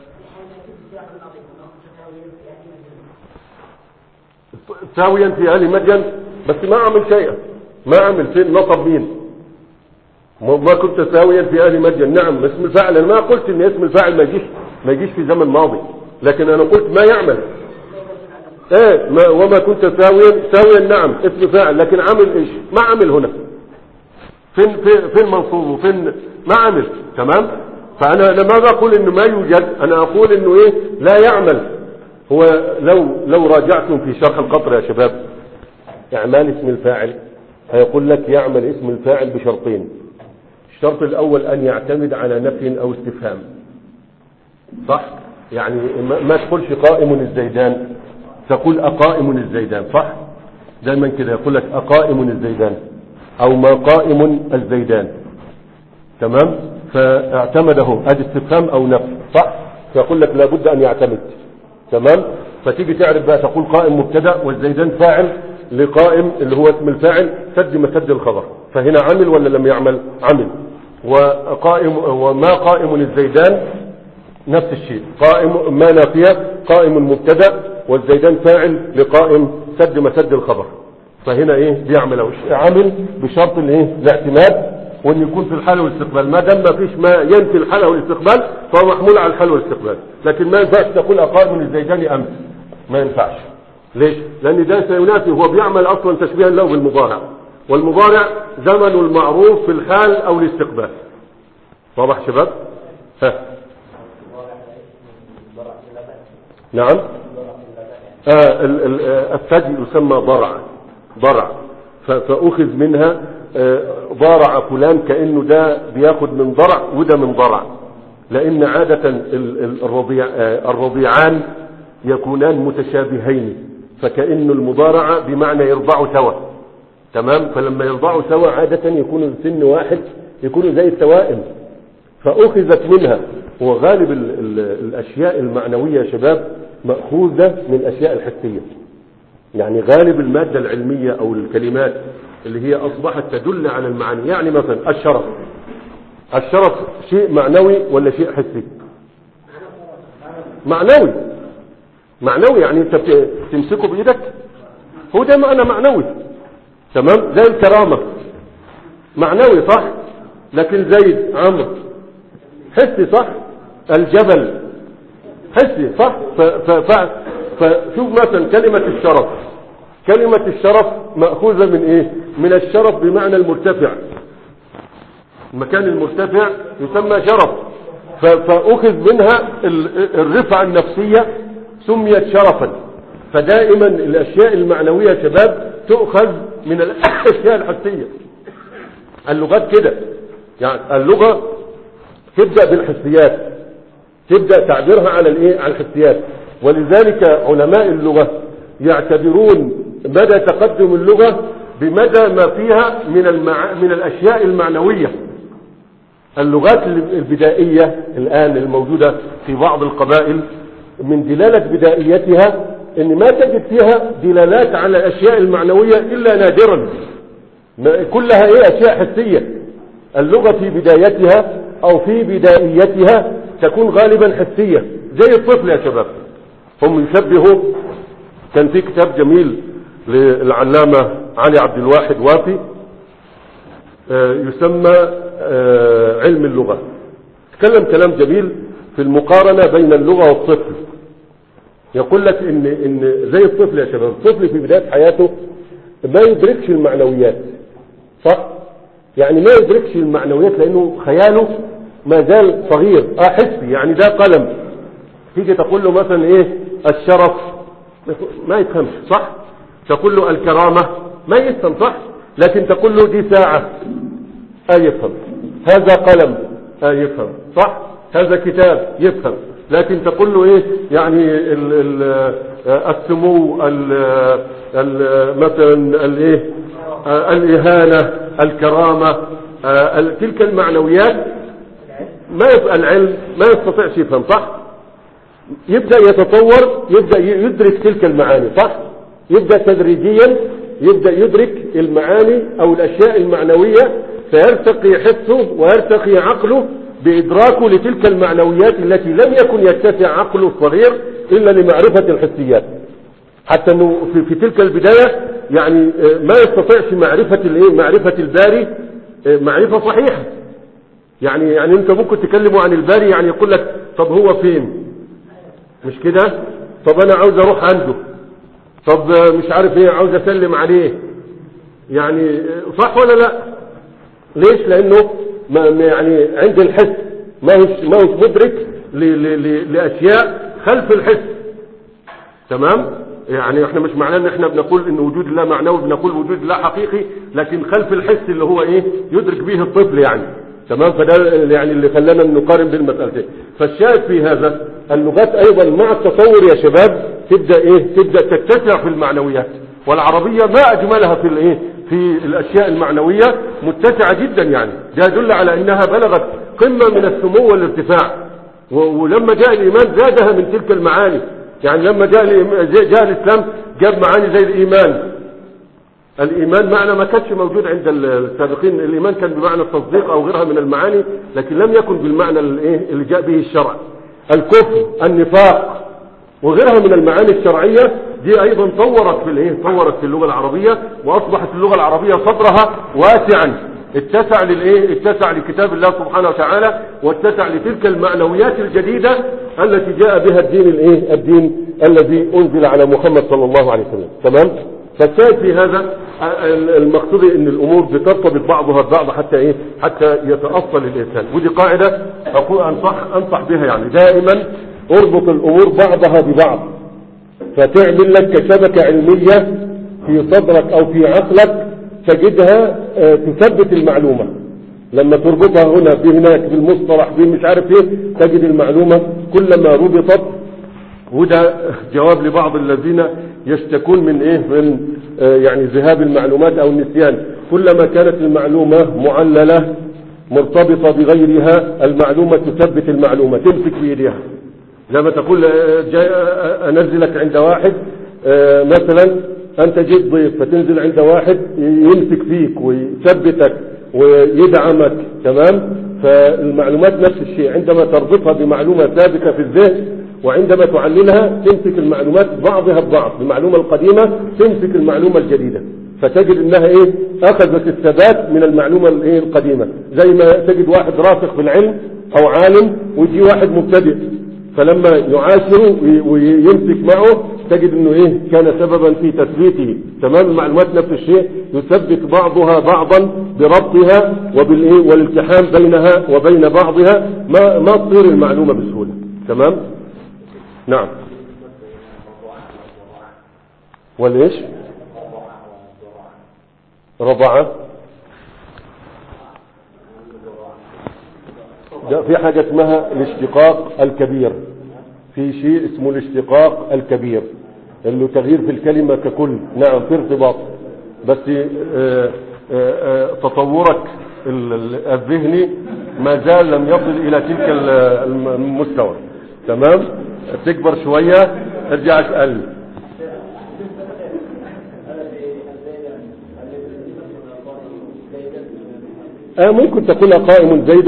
ساويا في اهل مدين بس ما عمل شيئا ما عمل فين نصب مين ما كنت ساويا في اهل مدين نعم اسم الفاعل انا ما قلت ان اسم الفاعل ما يجيش ما يجيش في زمن ماضي لكن انا قلت ما يعمل ايه ما وما كنت ساويا ساويا نعم اسم فاعل لكن عمل ايش ما عمل هنا فين فين فين منصوبه فين ما عمل تمام فانا انا ما بقول انه ما يوجد انا اقول انه ايه لا يعمل هو لو لو راجعتم في شرح القطر يا شباب اعمال اسم الفاعل هيقول لك يعمل اسم الفاعل بشرطين الشرط الاول ان يعتمد على نفي او استفهام صح يعني ما تقولش قائم الزيدان تقول اقائم الزيدان صح دايما كده يقول لك اقائم الزيدان او ما قائم الزيدان تمام فاعتمده ادي استفهام او نفي صح فيقول لك لابد ان يعتمد تمام فتيجي تعرف بقى تقول قائم مبتدا والزيدان فاعل لقائم اللي هو اسم الفاعل سد مسد الخبر فهنا عمل ولا لم يعمل عمل وقائم وما قائم الزيدان نفس الشيء قائم ما نافية قائم مبتدا والزيدان فاعل لقائم سد مسد الخبر فهنا ايه بيعمل عمل بشرط الايه الاعتماد وان يكون في الحال والاستقبال ما دام ما فيش ما ينفي الحال والاستقبال فهو محمول على الحال والاستقبال لكن ما ينفعش تقول اقائم الزيدان امس ما ينفعش ليش لان ده سينافي هو بيعمل اصلا تشبيها له بالمضارع والمضارع زمن المعروف في الحال او الاستقبال واضح شباب ها نعم آه ال- ال- آه، الثدي يسمى ضرع ضرع ف- فأخذ منها آه، ضارع فلان كأنه ده بياخد من ضرع وده من ضرع لأن عادة ال- ال- الرضيع آه، الرضيعان يكونان متشابهين فكأن المضارعة بمعنى يرضعوا سوا تمام فلما يرضعوا سوا عادة يكونوا سن واحد يكونوا زي التوائم فأخذت منها هو غالب ال ال الأشياء المعنوية يا شباب مأخوذة من الأشياء الحسية يعني غالب المادة العلمية أو الكلمات اللي هي أصبحت تدل على المعاني يعني مثلا الشرف الشرف شيء معنوي ولا شيء حسي معنوي معنوي يعني انت بت- تمسكه بايدك هو ده معنى معنوي تمام زي الكرامة معنوي صح لكن زيد عمرو حسي صح الجبل حسي صح ف ف ف فشوف مثلا كلمة الشرف كلمة الشرف مأخوذة من ايه من الشرف بمعنى المرتفع المكان المرتفع يسمى شرف ف- فأخذ منها ال- الرفعة النفسية سميت شرفا فدائما الأشياء المعنوية يا شباب تؤخذ من الأشياء الحسية اللغات كده يعني اللغة تبدأ بالحسيات تبدأ تعبيرها على الايه على الحسيات ولذلك علماء اللغة يعتبرون مدى تقدم اللغة بمدى ما فيها من المع... من الأشياء المعنوية اللغات البدائية الآن الموجودة في بعض القبائل من دلالة بدائيتها ان ما تجد فيها دلالات على الأشياء المعنوية إلا نادرا ما- كلها ايه أشياء حسية اللغة في بدايتها أو في بدائيتها تكون غالبا حسية زي الطفل يا شباب هم يشبهوا كان في كتاب جميل للعلامة علي عبد الواحد وافي آه، يسمى آه، علم اللغة تكلم كلام جميل في المقارنة بين اللغة والطفل يقول لك ان ان زي الطفل يا شباب الطفل في بداية حياته ما يدركش المعنويات صح يعني ما يدركش المعنويات لانه خياله ما زال صغير اه حسي يعني ده قلم تيجي تقول له مثلا ايه الشرف ما يفهمش صح تقول له الكرامة ما يفهم صح لكن تقول له دي ساعة اه يفهم هذا قلم اه يفهم صح هذا كتاب يفهم لكن تقول له ايه يعني ال ال آه، السمو ال ال مثلا الايه آه، الاهانة الكرامة آه، ال- تلك المعنويات ما يبقى العلم ما يستطيعش يفهم صح يبدأ يتطور يبدأ يدرك تلك المعاني صح يبدأ تدريجيا يبدأ يدرك المعاني او الاشياء المعنوية فيرتقي حسه ويرتقي عقله بادراكه لتلك المعنويات التي لم يكن يتسع عقله الصغير الا لمعرفة الحسيات حتى انه في, في تلك البداية يعني آه، ما يستطيعش معرفة الايه معرفة الباري آه، معرفة صحيحة يعني يعني انت ممكن تكلموا عن الباري يعني يقول لك طب هو فين مش كده طب انا عاوز اروح عنده طب آه، مش عارف ايه عاوز اسلم عليه يعني آه، صح ولا لا ليش لانه ما ما يعني عند الحس ما هوش ما هوش مدرك ل- ل- ل- لاشياء خلف الحس تمام يعني احنا مش معناه ان احنا بنقول ان وجود الله معنوي بنقول وجود الله حقيقي لكن خلف الحس اللي هو ايه يدرك به الطفل يعني تمام فده يعني اللي خلانا نقارن بين المسألتين فالشاهد في هذا اللغات ايضا مع التطور يا شباب تبدا ايه تبدا تتسع في المعنويات والعربيه ما اجملها في الايه في الاشياء المعنويه متسعه جدا يعني ده يدل على انها بلغت قمه من السمو والارتفاع و- ولما جاء الإيمان زادها من تلك المعاني يعني لما جاء الإيم- جاء جاء الإسلام جاب معاني زي الإيمان الايمان معنى ما كانش موجود عند السابقين الايمان كان بمعنى التصديق او غيرها من المعاني لكن لم يكن بالمعنى الايه اللي جاء به الشرع الكفر النفاق وغيرها من المعاني الشرعية دي ايضا طورت في الايه طورت في اللغة العربية واصبحت اللغة العربية صدرها واسعا اتسع للايه اتسع لكتاب الله سبحانه وتعالى واتسع لتلك المعنويات الجديدة التي جاء بها الدين الايه الدين الذي انزل على محمد صلى الله عليه وسلم تمام فالشاهد في هذا المقصود ان الامور بترتبط بعضها ببعض حتى ايه حتى يتاصل الانسان ودي قاعده اقول انصح انصح بها يعني دائما اربط الامور بعضها ببعض فتعمل لك كشبكه علميه في صدرك او في عقلك تجدها آه، تثبت المعلومه لما تربطها هنا بهناك بالمصطلح بمش عارف ايه تجد المعلومه كلما ربطت وده جواب لبعض الذين يشتكون من ايه من آه يعني ذهاب المعلومات او النسيان كلما كانت المعلومة معللة مرتبطة بغيرها المعلومة تثبت المعلومة تمسك بيديها لما تقول آه، جاي آه، انزلك عند واحد آه مثلا انت جيت ضيف فتنزل عند واحد يمسك فيك ويثبتك ويدعمك تمام فالمعلومات نفس الشيء عندما تربطها بمعلومة ثابتة في الذهن وعندما تعللها تمسك المعلومات بعضها ببعض المعلومة القديمة تمسك المعلومة الجديدة فتجد انها ايه اخذت الثبات من المعلومة الايه القديمة زي ما تجد واحد راسخ في العلم او عالم ويجي واحد مبتدئ فلما يعاشره ويمسك معه تجد انه ايه كان سببا في تثبيته تمام المعلومات نفس الشيء يثبت بعضها بعضا بربطها وبالايه والالتحام بينها وبين بعضها ما ما تصير المعلومة بسهولة تمام نعم والايش رضعة ده في حاجة اسمها الاشتقاق الكبير في شيء اسمه الاشتقاق الكبير اللي تغيير في الكلمة ككل نعم في ارتباط بس اه اه اه تطورك الذهني ما زال لم يصل الى تلك المستوى تمام تكبر شوية ارجع اسأل آه ممكن تقول قائم زيد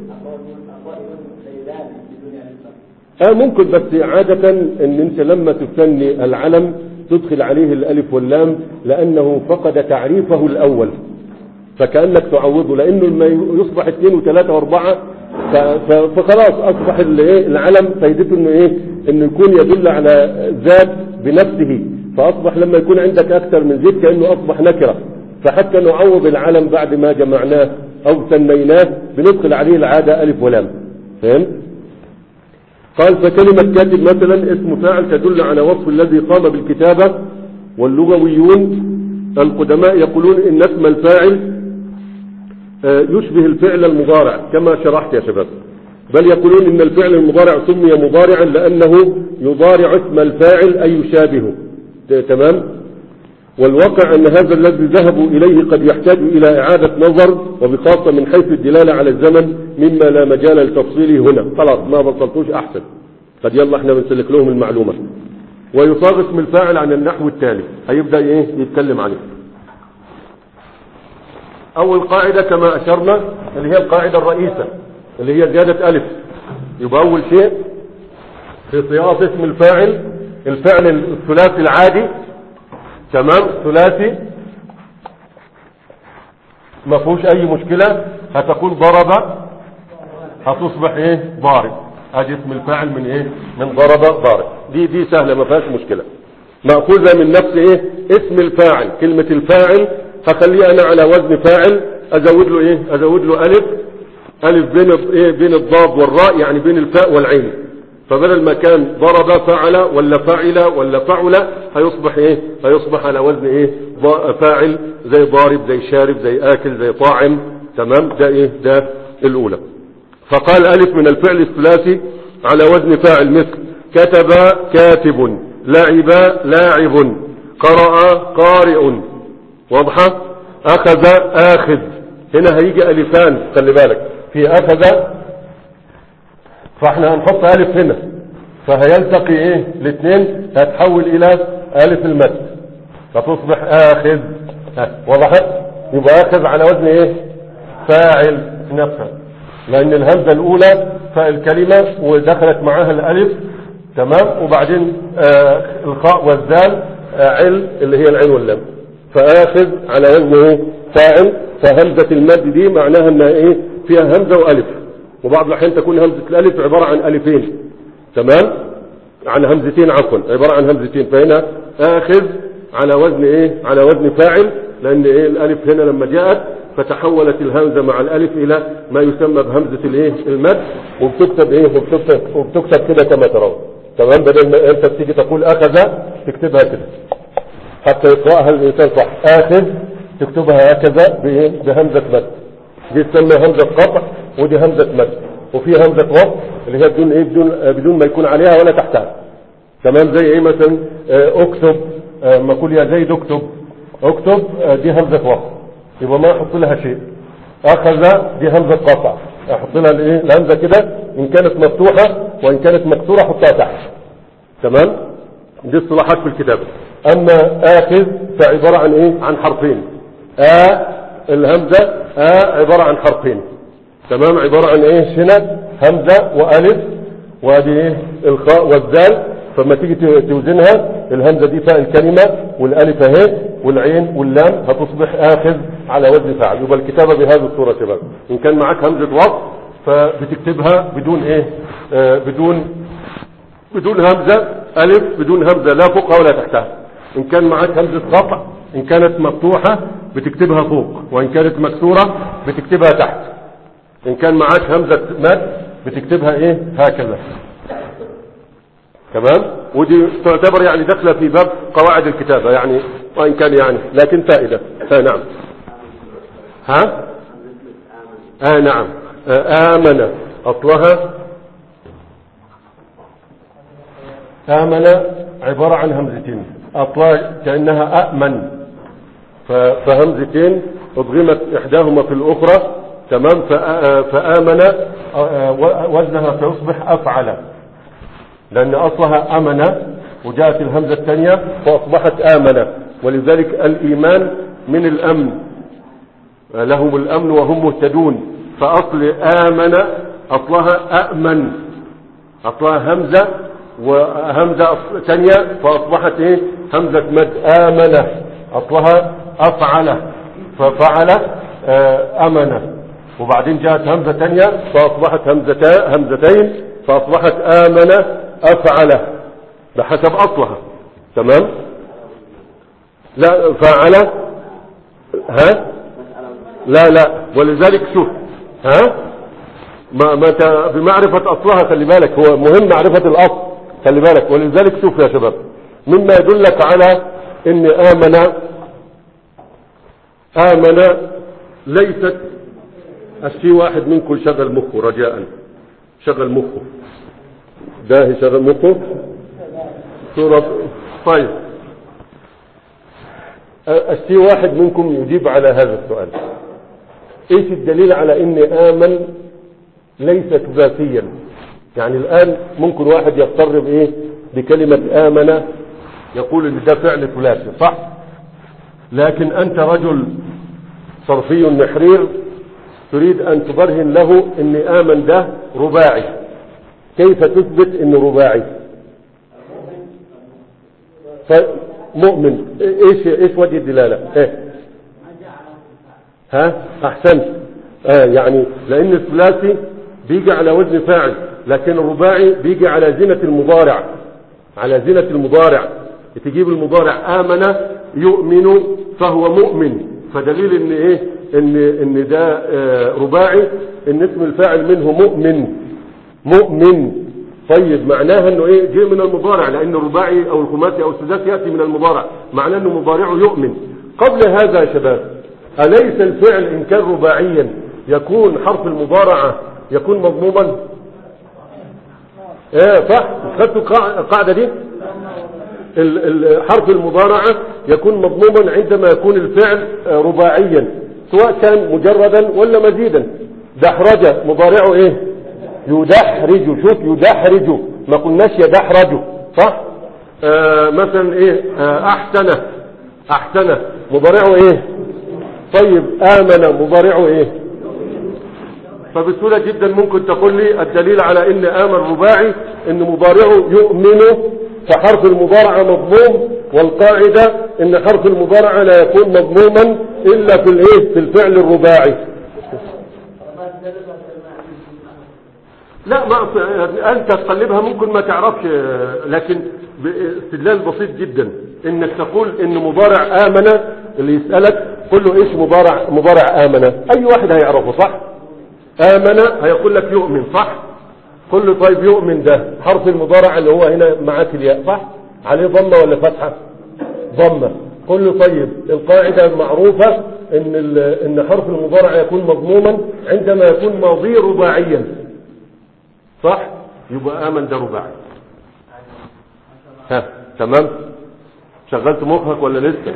آه ممكن بس عادة ان انت لما تثني العلم تدخل عليه الالف واللام لانه فقد تعريفه الاول فكأنك تعوضه لانه لما يصبح اثنين وثلاثة واربعة فخلاص اصبح العلم فايدته انه ايه انه يكون يدل على ذات بنفسه فاصبح لما يكون عندك اكثر من زيت كانه اصبح نكره فحتى نعوض العلم بعد ما جمعناه او ثنيناه بندخل عليه العاده الف ولام فهمت قال فكلمة كاتب مثلا اسم فاعل تدل على وصف الذي قام بالكتابة واللغويون القدماء يقولون ان اسم الفاعل يشبه الفعل المضارع كما شرحت يا شباب بل يقولون ان الفعل المضارع سمي مضارعا لانه يضارع اسم الفاعل اي يشابهه تمام والواقع ان هذا الذي ذهبوا اليه قد يحتاج الى اعادة نظر وبخاصة من حيث الدلالة على الزمن مما لا مجال لتفصيله هنا خلاص ما بصلتوش احسن قد يلا احنا بنسلك لهم المعلومة ويصاغ اسم الفاعل عن النحو التالي هيبدأ ايه يتكلم عليه اول قاعدة كما اشرنا اللي هي القاعدة الرئيسة اللي هي زيادة الف يبقى اول شيء في صياغة اسم الفاعل الفعل الثلاثي العادي تمام ثلاثي ما فيهوش اي مشكلة هتقول ضرب هتصبح ايه ضارب ادي اسم الفاعل من ايه من ضرب ضارب دي دي سهلة ما فيهاش مشكلة مأخوذة من نفس ايه اسم الفاعل كلمة الفاعل هخليه انا على وزن فاعل ازود له ايه ازود له الف الف بين ايه بين الضاد والراء يعني بين الفاء والعين فبدل ما كان ضرب فعل ولا فعل ولا فعل هيصبح ايه هيصبح على وزن ايه فاعل زي ضارب زي شارب زي اكل زي طاعم تمام ده ايه ده الاولى فقال الف من الفعل الثلاثي على وزن فاعل مثل كتب كاتب لعب لاعب قرأ قارئ واضحة اخذ اخذ هنا هيجي الفان خلي بالك في اخذ فاحنا هنحط الف هنا فهيلتقي ايه الاثنين هتحول الى الف المد فتصبح اخذ ها وضحت يبقى اخذ على وزن ايه فاعل نفسه لان الهمزة الاولى فاعل كلمة ودخلت معاها الالف تمام وبعدين آه الخاء والزال آه عل اللي هي العين واللام فاخذ على وزن ايه فاعل فهمزة المد دي معناها انها ايه فيها همزة والف وبعض الاحيان تكون همزة الالف عبارة عن الفين تمام عن همزتين عفوا عبارة عن همزتين فهنا اخذ على وزن ايه على وزن فاعل لان ايه الالف هنا لما جاءت فتحولت الهمزة مع الالف الى ما يسمى بهمزة الايه المد وبتكتب ايه وبتكتب, وبتكتب كده كما ترون تمام بدل ما انت بتيجي تقول اخذ تكتبها كده حتى يقرأها الانسان صح اخذ تكتبها هكذا بإيه؟ بهمزة مد دي تسمى همزة قطع ودي همزة مد وفي همزة وصل اللي هي بدون ايه بدون بدون ما يكون عليها ولا تحتها تمام زي ايه مثلا آه، اكتب آه، ما اقول يا زيد اكتب اكتب آه، دي همزة وصل يبقى ما احط لها شيء اخذ دي همزة قطع احط لها الايه الهمزة كده ان كانت مفتوحة وان كانت مكسورة احطها تحت تمام دي اصطلاحات في الكتابة اما اخذ فعبارة عن ايه عن حرفين آ الهمزة آ عبارة عن حرفين تمام عبارة عن ايه هنا همزة والف وادي ايه الخاء والذال فما تيجي توزنها الهمزة دي فاء الكلمة والالف اهي والعين واللام هتصبح اخذ على وزن فاعل يبقى الكتابة بهذه الصورة شباب ان كان معاك همزة وصف فبتكتبها بدون ايه آه بدون بدون همزة الف بدون همزة لا فوقها ولا تحتها ان كان معاك همزة قطع ان كانت مفتوحة بتكتبها فوق وان كانت مكسورة بتكتبها تحت ان كان معاك همزة مد بتكتبها ايه هكذا تمام ودي تعتبر يعني داخله في باب قواعد الكتابة يعني وان كان يعني لكن فائدة ها نعم ها آه نعم آه آمن أصلها آمن عبارة عن همزتين أصلها كأنها أأمن فهمزتين أضغمت إحداهما في الأخرى تمام فآمن وزنها سيصبح أفعل لأن أصلها أمن وجاءت الهمزة الثانية فأصبحت آمن ولذلك الإيمان من الأمن لهم الأمن وهم مهتدون فأصل آمن أصلها أأمن أصلها همزة وهمزة ثانية فأصبحت إيه همزة مد آمن أصلها أفعل ففعل أمن وبعدين جاءت همزة ثانية فأصبحت همزتا همزتين فأصبحت آمن أفعل بحسب أصلها تمام لا فعل ها لا لا ولذلك شوف ها ما ما بمعرفة أصلها خلي بالك هو مهم معرفة الأصل خلي بالك ولذلك شوف يا شباب مما يدلك على ان آمن آمن ليست الشيء واحد منكم شغل مخه رجاء شغل مخه داهي شغل مخه سورة طيب الشيء واحد منكم يجيب على هذا السؤال ايش الدليل على ان آمن ليس ذاتيا يعني الآن ممكن واحد يضطر بايه بكلمة آمن يقول ان ده فعل ثلاثي صح لكن انت رجل صرفي نحرير تريد ان تبرهن له ان آمن ده رباعي كيف تثبت انه رباعي فمؤمن ايش ايش وجه الدلالة ايه ها احسنت آه يعني لان الثلاثي بيجي على وزن فاعل لكن الرباعي بيجي على زنة المضارع على زنة المضارع تجيب المضارع آمن يؤمن فهو مؤمن فدليل ان ايه ان ان ده آه رباعي ان اسم الفاعل منه مؤمن مؤمن طيب معناها انه ايه جاء من المضارع لان الرباعي او الخماسي او السداسي ياتي من المضارع معناه انه مضارعه يؤمن قبل هذا يا شباب أليس الفعل إن كان رباعيا يكون حرف المضارعة يكون مضموما ايه صح خدتوا القاعدة دي حرف المضارعة يكون مضموما عندما يكون الفعل رباعيا سواء كان مجردا ولا مزيدا دحرج مضارعه ايه يدحرج شوف يدحرج ما قلناش يدحرج صح آه مثلا ايه آه احسن احسن مضارعه ايه طيب امن مضارعه ايه فبسهولة جدا ممكن تقول لي الدليل على ان امن رباعي ان مضارعه يؤمن فحرف المضارعة مضموم والقاعدة ان حرف المضارعة لا يكون مضموما الا في الايه في الفعل الرباعي لا ما أص- انت تقلبها ممكن ما تعرفش لكن باستدلال بسيط جدا انك تقول ان مضارع امن اللي يسألك قل له ايش مضارع مضارع امن اي واحد هيعرفه صح امن هيقول لك يؤمن صح قل له طيب يؤمن ده حرف المضارع اللي هو هنا معاك الياء صح عليه ضمه ولا فتحه ضمه قل له طيب القاعده المعروفه ان ال- ان حرف المضارع يكون مضموما عندما يكون ماضي رباعيا صح يبقى امن ده رباعي ها تمام شغلت مخك ولا لسه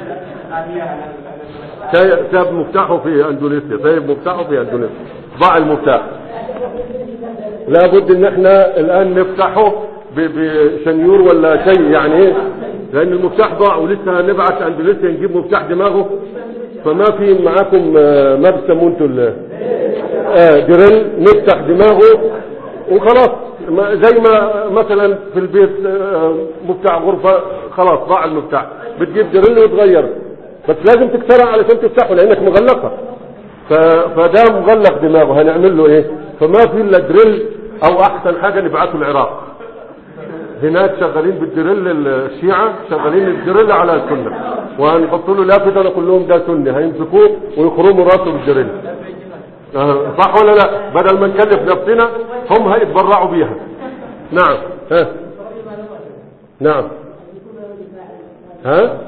سايب سايب مفتاحه في اندونيسيا سايب مفتاحه في اندونيسيا ضاع المفتاح لابد ان احنا الان نفتحه ب- بشنيور ولا شيء يعني ايه لان المفتاح ضاع ولسه هنبعت اندونيسيا نجيب مفتاح دماغه فما في معاكم آه، ما بتسموه انتوا ال- آه، دريل نفتح دماغه وخلاص ما- زي ما مثلا في البيت آه، مفتاح غرفة خلاص ضاع المفتاح بتجيب دريل وتغير بس لازم تكسرها علشان تفتحه لانك مغلقة ف... فده مغلق دماغه هنعمل له ايه فما في الا دريل او احسن حاجة نبعته العراق هناك شغالين بالدريل الشيعة شغالين الدريل على السنة وهنحط له لافتة نقول لهم ده سني هيمسكوه ويخرموا راسه بالدريل آه، صح ولا لا بدل ما نكلف نفسنا هم هيتبرعوا بيها نعم ها نعم ها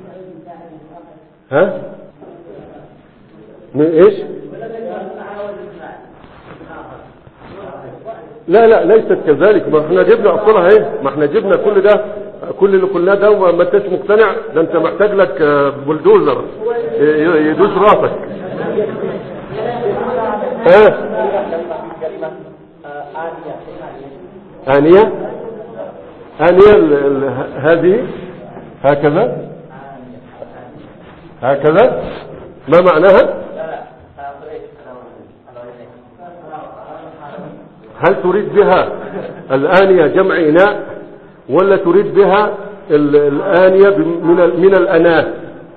ها من ايش لا لا ليست كذلك ما احنا جبنا اصلها ايه ما احنا جبنا كل ده كل اللي قلناه ده وما انتش مقتنع ده انت محتاج لك آه، بلدوزر ي- يدوس راسك ها كلمة آنية آنية آنية ال- ال- هذه هكذا هكذا ما معناها هل تريد بها الآنية جمع إناء ولا تريد بها ال- الآنية بم- من ال- من الأناة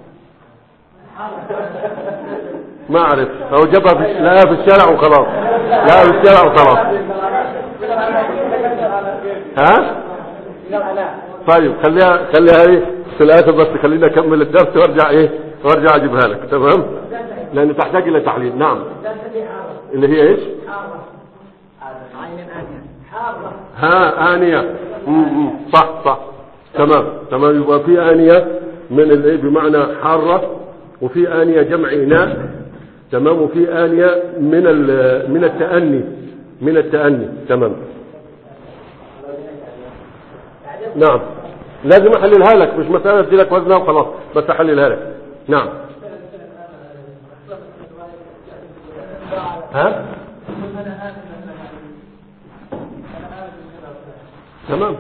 ما أعرف هو جابها في لا في الشارع وخلاص لا في الشارع وخلاص ها طيب خليها خليها ايه في الاخر بس خلينا اكمل الدرس وارجع ايه وارجع اجيبها لك تمام لان تحتاج الى تعليل نعم اللي هي ايش ها آنية مم، مم، صح صح تمام تمام يبقى في آنية من الايه بمعنى حارة وفي آنية جمع إناء تمام وفي آنية من ال- من التأني من التأني تمام نعم لازم احللها لك مش مسألة ادي لك وزنها وخلاص بس احللها لك نعم ها تمام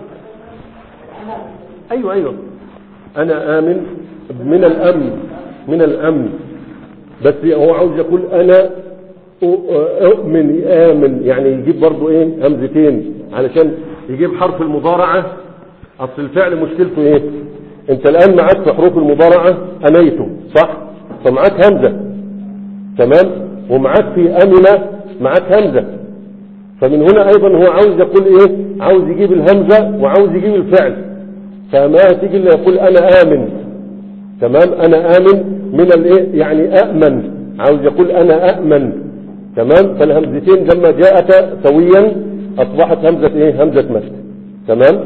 ايوه ايوه انا امن من الامن من الامن بس هو عاوز يقول انا أ- اؤمن امن يعني يجيب برضو ايه همزتين علشان يجيب حرف المضارعة اصل الفعل مشكلته ايه انت الان معاك في حروف المضارعة انيته صح فمعاك همزة تمام ومعاك في امنة معاك همزة فمن هنا ايضا هو عاوز يقول ايه عاوز يجيب الهمزة وعاوز يجيب الفعل فما تيجي الا يقول انا امن تمام انا امن من الايه يعني اامن عاوز يقول انا اامن تمام فالهمزتين لما جاءتا سويا اصبحت همزة ايه همزة مد تمام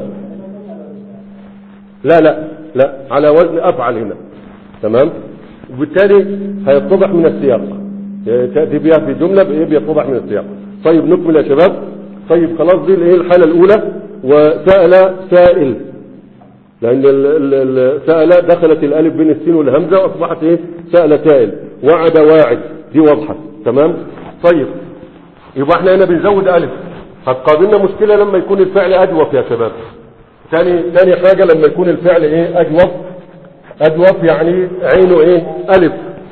لا لا لا على وزن افعل هنا تمام وبالتالي هيتضح من السياق تأتي بها في جملة بإيه بيتضح من السياق طيب نكمل يا شباب طيب خلاص دي الايه الحالة الأولى وسأل سائل لأن ال- ال- ال- سأل دخلت الألف بين السين والهمزة وأصبحت إيه سأل سائل وعد واعد دي واضحة تمام طيب يبقى احنا هنا بنزود ألف هتقابلنا مشكلة لما يكون الفعل أجوف يا شباب تاني تاني حاجة لما يكون الفعل إيه أجوف أجوف يعني عينه إيه ألف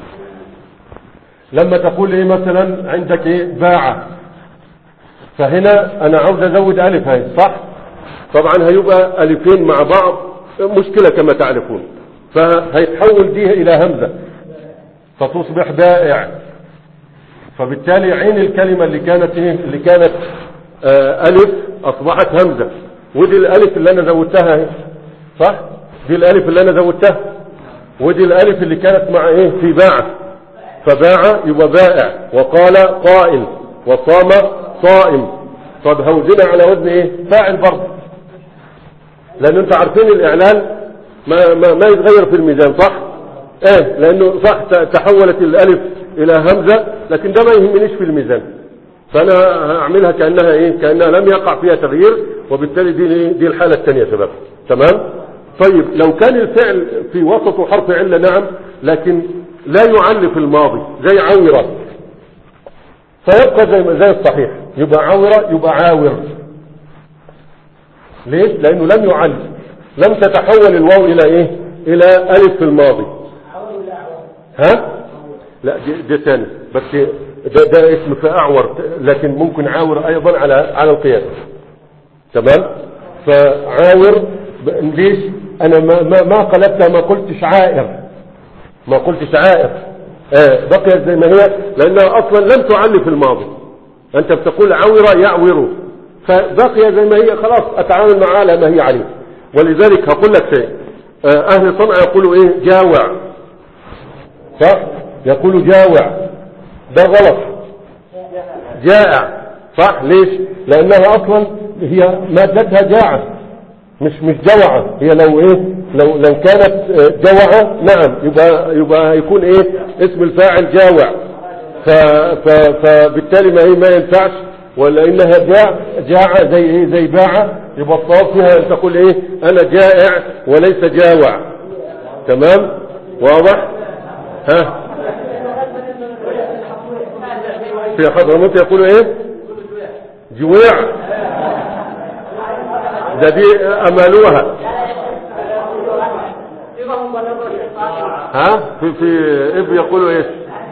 لما تقول إيه مثلا عندك إيه باع فهنا أنا عاوز أزود ألف هاي صح طبعا هيبقى ألفين مع بعض مشكلة كما تعرفون فهيتحول دي إلى همزة فتصبح بائع فبالتالي عين الكلمة اللي كانت إيه اللي كانت آه ألف أصبحت همزة ودي الألف اللي أنا زودتها اهي صح دي الألف اللي أنا زودتها ودي الألف اللي كانت مع إيه في باع فباع يبقى بائع وقال قائل وصام صائم طب هوزنا على وزن إيه فاعل برضه لأن أنت عارفين الإعلان ما, ما, ما يتغير في الميزان صح ايه لانه صح تحولت الالف الى همزة لكن ده ما يهمنيش في الميزان فانا هعملها كأنها ايه كأنها لم يقع فيها تغيير وبالتالي دي, دي الحالة الثانية يا شباب تمام طيب لو كان الفعل في وسطه حرف علة نعم لكن لا يعل في الماضي زي عورة فيبقى زي, زي الصحيح يبقى عورة يبقى عاور ليش لانه لم يعل لم تتحول الواو الى ايه الى الف في الماضي ها لا دي, دي ثاني بس ده, ده اسم فاعور لكن ممكن عاور ايضا على على القياس تمام فعاور ليش انا ما ما, ما قلبتها ما قلتش عائر ما قلتش عائر آه بقيت زي ما هي لانها اصلا لم تعل في الماضي انت بتقول عور يعور فبقي زي ما هي خلاص اتعامل معها على ما هي عليه ولذلك هقول لك شيء اهل صنعاء يقولوا ايه جاوع صح يقولوا جاوع ده غلط جائع صح ليش لانها اصلا هي مادتها جاعة مش مش جوعة هي لو ايه لو لو كانت جوعة نعم يبقى يبقى يكون ايه اسم الفاعل جاوع ف ف فبالتالي ما هي ما ينفعش ولا انها جاع جاعة زي ايه زي باعة يبقى الصواب فيها ان تقول ايه انا جائع وليس جاوع تمام واضح ها في حضرموت يقولوا ايه جويع ده دي امالوها ها في في اب يقولوا ايه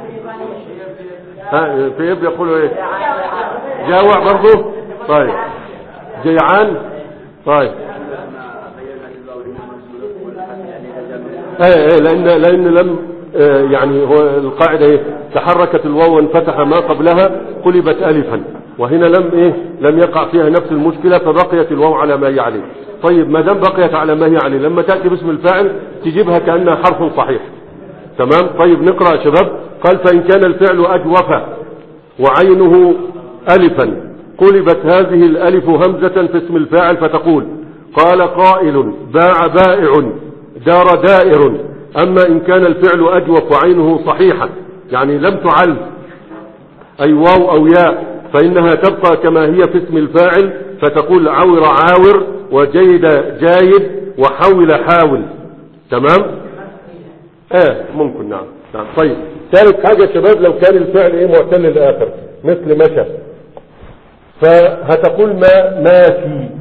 ها في اب يقولوا ايه جاوع برضو طيب جيعان طيب ايه ايه لان لان لم آه يعني هو القاعده ايه تحركت الواو وانفتح ما قبلها قلبت الفا وهنا لم ايه لم يقع فيها نفس المشكله فبقيت الواو على ما هي عليه طيب ما دام بقيت على ما هي عليه لما تاتي باسم الفاعل تجيبها كانها حرف صحيح تمام طيب نقرا يا شباب قال فان كان الفعل اجوف وعينه الفا قلبت هذه الالف همزه في اسم الفاعل فتقول قال قائل باع بائع دار دائر أما إن كان الفعل أجوف وعينه صحيحة يعني لم تعل أي واو أو ياء فإنها تبقى كما هي في اسم الفاعل فتقول عور عاور وجيد جايد وحول حاول تمام اه ممكن نعم نعم طيب ثالث حاجة يا شباب لو كان الفعل ايه معتل الآخر مثل مشى فهتقول ما ماشي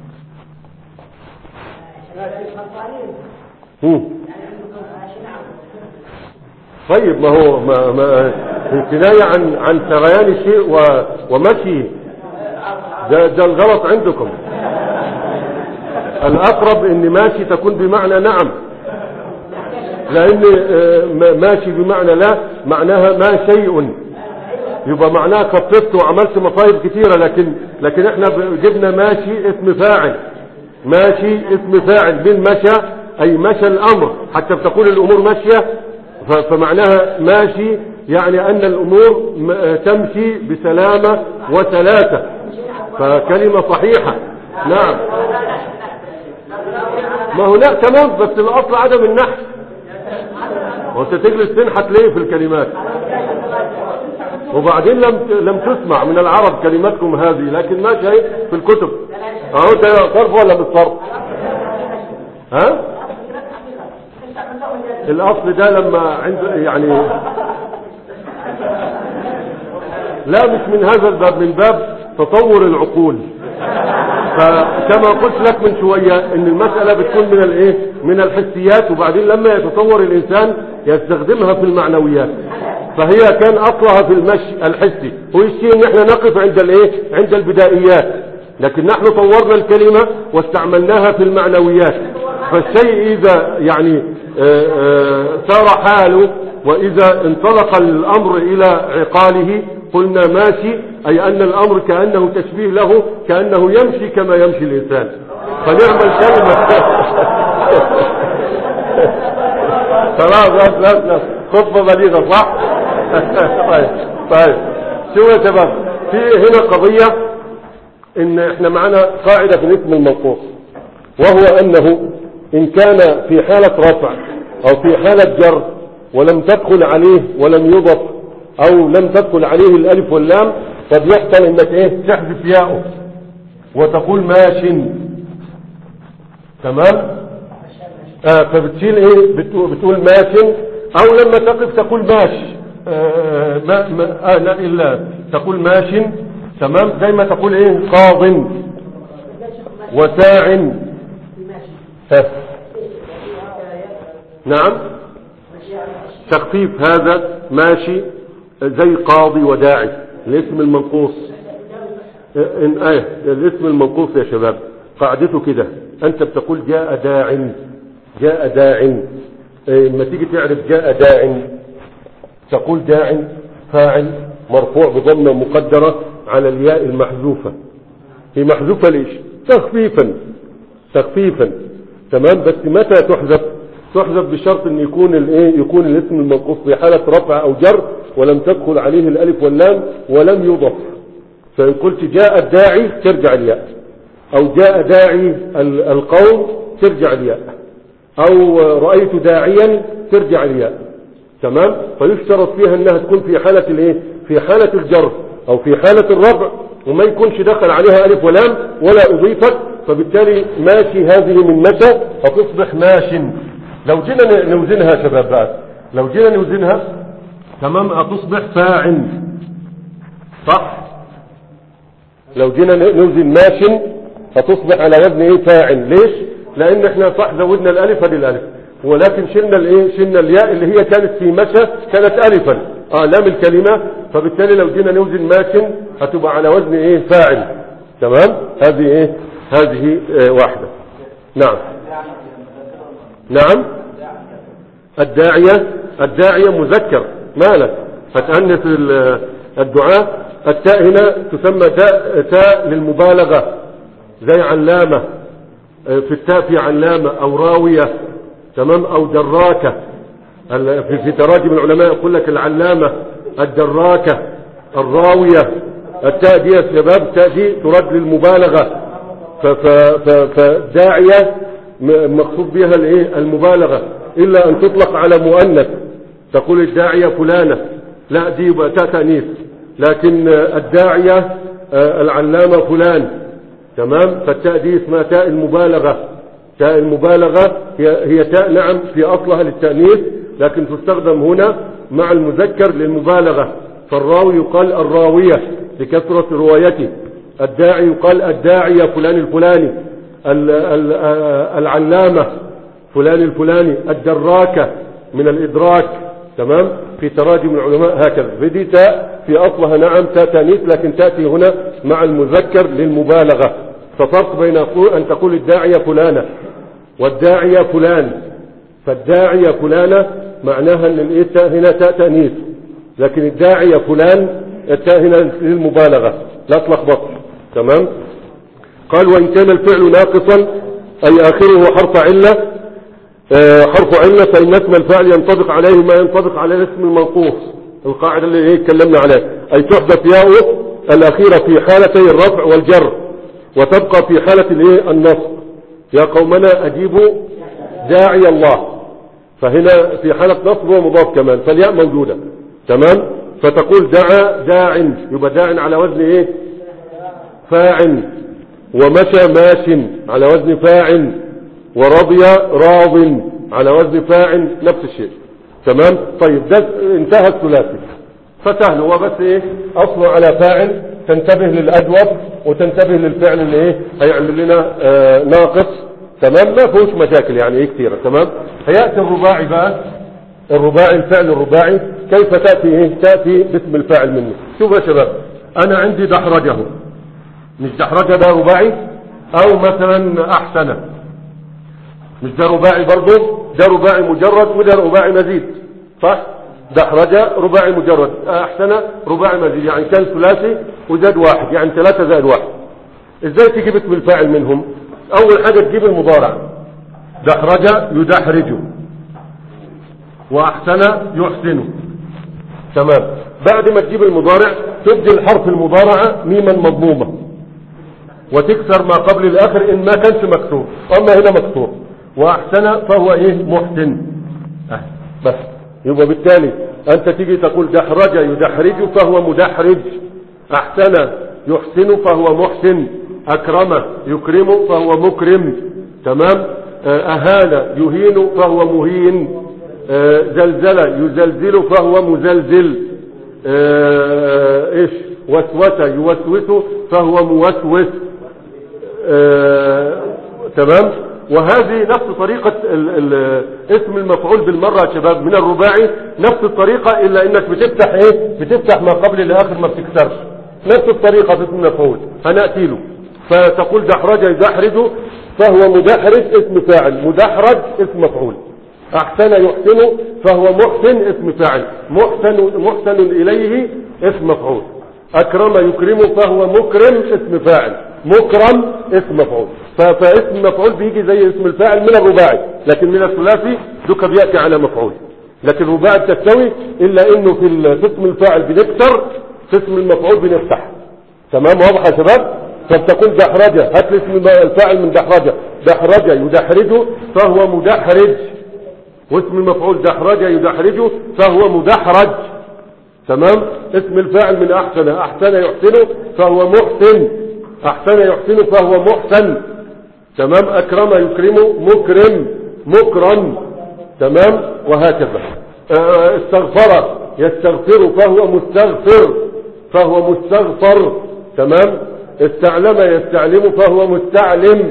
طيب ما هو ما ما كناية عن عن سريان الشيء ومشي ده ده الغلط عندكم الأقرب إن ماشي تكون بمعنى نعم لأن ماشي بمعنى لا معناها ما شيء يبقى معناها خططت وعملت مصايب كثيرة لكن لكن احنا جبنا ماشي اسم فاعل ماشي اسم فاعل من مشى أي مشى الأمر حتى بتقول الأمور ماشية فمعناها ماشي يعني أن الأمور تمشي بسلامة وسلاسة فكلمة صحيحة نعم ما هو لا تمام بس الأصل عدم النحس وانت تجلس تنحت ليه في الكلمات وبعدين لم لم تسمع من العرب كلماتكم هذه لكن ماشي اهي في الكتب اهو ده صرف ولا بالصرف ها الاصل ده لما عند يعني لا مش من هذا الباب من باب تطور العقول فكما قلت لك من شوية ان المسألة بتكون من الايه من الحسيات وبعدين لما يتصور الانسان يستخدمها في المعنويات فهي كان اصلها في المشي الحسي ويشتي ان احنا نقف عند الايه عند البدائيات لكن نحن طورنا الكلمة واستعملناها في المعنويات فالشيء اذا يعني آه، آه، سار حاله واذا انطلق الامر الى عقاله قلنا ماشي أي أن الأمر كأنه تشبيه له كأنه يمشي كما يمشي الإنسان فنعم الكلمة خلاص بس بس بس خطبة بليغة صح طيب طيب شو يا شباب في هنا قضية ان احنا معنا قاعدة في الاسم المنقوص وهو انه ان كان في حالة رفع او في حالة جر ولم تدخل عليه ولم يضف او لم تدخل عليه الالف واللام قد يحصل انك ايه تحذف ياءه وتقول ماش تمام آه فبتشيل ايه بتقول, بتقول ماش او لما تقف تقول ماش آه ما ما آه لا الا تقول ماش تمام زي ما تقول ايه قاض وساع ها. نعم تخفيف هذا ماشي زي قاضي وداعي الاسم المنقوص إن آية الاسم المنقوص يا شباب قاعدته كده انت بتقول جاء داع جاء داع إيه، لما تيجي تعرف جاء داع تقول داع فاعل مرفوع بضمه مقدره على الياء المحذوفه هي محذوفه ليش تخفيفا تخفيفا تمام بس متى تحذف تحذف بشرط ان يكون الايه يكون الاسم المنقوص في حاله رفع او جر ولم تدخل عليه الالف واللام ولم يضف فان قلت جاء الداعي ترجع الياء او جاء داعي ال- القوم ترجع الياء او رايت داعيا ترجع الياء تمام فيشترط فيها انها تكون في حاله الايه في حاله الجر او في حاله الرفع وما يكونش دخل عليها الف ولام ولا اضيفت فبالتالي ماشي هذه من متى فتصبح ماش لو جينا نوزنها يا شباب بقى لو جينا نوزنها تمام هتصبح فاعل صح لو جينا نوزن ماش هتصبح على وزن ايه فاعل ليش لان احنا صح زودنا الالف هذه الالف ولكن شلنا الايه شلنا الياء اللي هي كانت في مشى كانت الفا اه لام الكلمه فبالتالي لو جينا نوزن ماش هتبقى على وزن ايه فاعل تمام هذه ايه هذه آه واحده نعم نعم الداعية الداعية مذكر مالك هتأنث ال- الدعاء التاء هنا تسمى تاء, تاء للمبالغة زي علامة آه، في التاء في علامة أو راوية تمام أو دراكة ال- في, في تراجم العلماء يقول لك العلامة الدراكة الراوية التاء دي يا شباب التاء دي ترد للمبالغة ف- ف- ف- فداعية م- مقصود بها الايه المبالغة الا ان تطلق على مؤنث تقول الداعية فلانة لا دي يبقى تاء تأنيث لكن آه، الداعية آه، العلامة فلان تمام فالتاء دي اسمها تاء المبالغة تاء المبالغة هي, هي تاء نعم في اصلها للتأنيث لكن تستخدم هنا مع المذكر للمبالغة فالراوي يقال الراوية لكثرة روايته الداعي يقال الداعية فلان الفلاني ال- ال- آه، العلامة فلان الفلاني الدراكة من الإدراك تمام في تراجم العلماء هكذا فدي تاء في أصلها نعم تاء تانيث لكن تأتي هنا مع المذكر للمبالغة ففرق بين أقول- أن تقول الداعية فلانة والداعية فلان فالداعية فلانة معناها أن الإيه تاء هنا تاء تانيث لكن الداعية فلان التاء هنا للمبالغة لا تلخبط تمام قال وإن كان الفعل ناقصا أي آخره حرف علة آه، حرف علة فإن اسم الفعل ينطبق عليه ما ينطبق على الاسم المنقوص القاعدة اللي ايه اتكلمنا عليها أي تحدث ياؤه الأخيرة في حالتي الرفع والجر وتبقى في حالة الايه النصب يا قومنا أجيبوا داعي الله فهنا في حالة نصب ومضاف كمان فالياء موجودة تمام فتقول دعا داع يبقى داع على وزن ايه فاعل ومشى ماش على وزن فاعل ورضي راض على وزن فاعل نفس الشيء تمام طيب ده انتهى الثلاثي فسهل هو بس ايه اصله على فاعل تنتبه للأجوف وتنتبه للفعل اللي ايه هيعمل لنا آه ناقص تمام ما فيهوش مشاكل يعني ايه كثيرة تمام هيأتي الرباعي بقى الرباعي الفعل الرباعي كيف تأتي ايه تأتي باسم الفاعل منه شوف يا شباب انا عندي دحرجه مش دحرجه ده رباعي او مثلا احسن مش ده رباعي برضه ده رباعي مجرد وده رباعي مزيد صح دحرجة رباعي مجرد احسن رباعي مزيد يعني كان ثلاثي وزاد واحد يعني ثلاثة زائد واحد ازاي تجيب اسم الفاعل منهم اول حاجة تجيب المضارع دحرجة يدحرج واحسن يحسن تمام بعد ما تجيب المضارع تبدل حرف المضارعة ميما مضمومة وتكسر ما قبل الاخر ان ما كانش مكسور اما هنا مكسور واحسن فهو ايه محسن أه. بس يبقى بالتالي انت تيجي تقول دحرج يدحرج فهو مدحرج احسن يحسن فهو محسن اكرم يكرم فهو مكرم تمام آه، اهان يهين فهو مهين آه، زلزل يزلزل فهو مزلزل آه، ايش وسوس يوسوس فهو موسوس تمام وهذه نفس طريقة ال ال اسم المفعول بالمرة يا شباب من الرباعي نفس الطريقة إلا إنك بتفتح إيه بتفتح ما قبل الآخر ما بتكسرش نفس الطريقة في اسم المفعول هنأتي له فتقول دحرج يدحرج فهو مدحرج اسم فاعل مدحرج اسم مفعول أحسن يحسن فهو محسن اسم فاعل محسن محسن إليه اسم مفعول أكرم يكرم فهو مكرم اسم فاعل مكرم اسم مفعول فاسم مفعول بيجي زي اسم الفاعل من الرباعي لكن من الثلاثي دوك بيأتي على مفعول لكن الرباعي تستوي إلا إنه في اسم الفاعل بنكسر في اسم المفعول بنفتح تمام واضح يا شباب فبتقول دحرجة هات لي اسم الفاعل من دحرجة دحرجة يدحرج فهو مدحرج واسم المفعول دحرج يدحرج فهو مدحرج تمام اسم الفاعل من احسن احسن يحسن فهو محسن احسن يحسن فهو محسن تمام اكرم يكرم مكرم مكرم تمام وهكذا اه استغفر يستغفر فهو مستغفر فهو مستغفر تمام استعلم يستعلم فهو مستعلم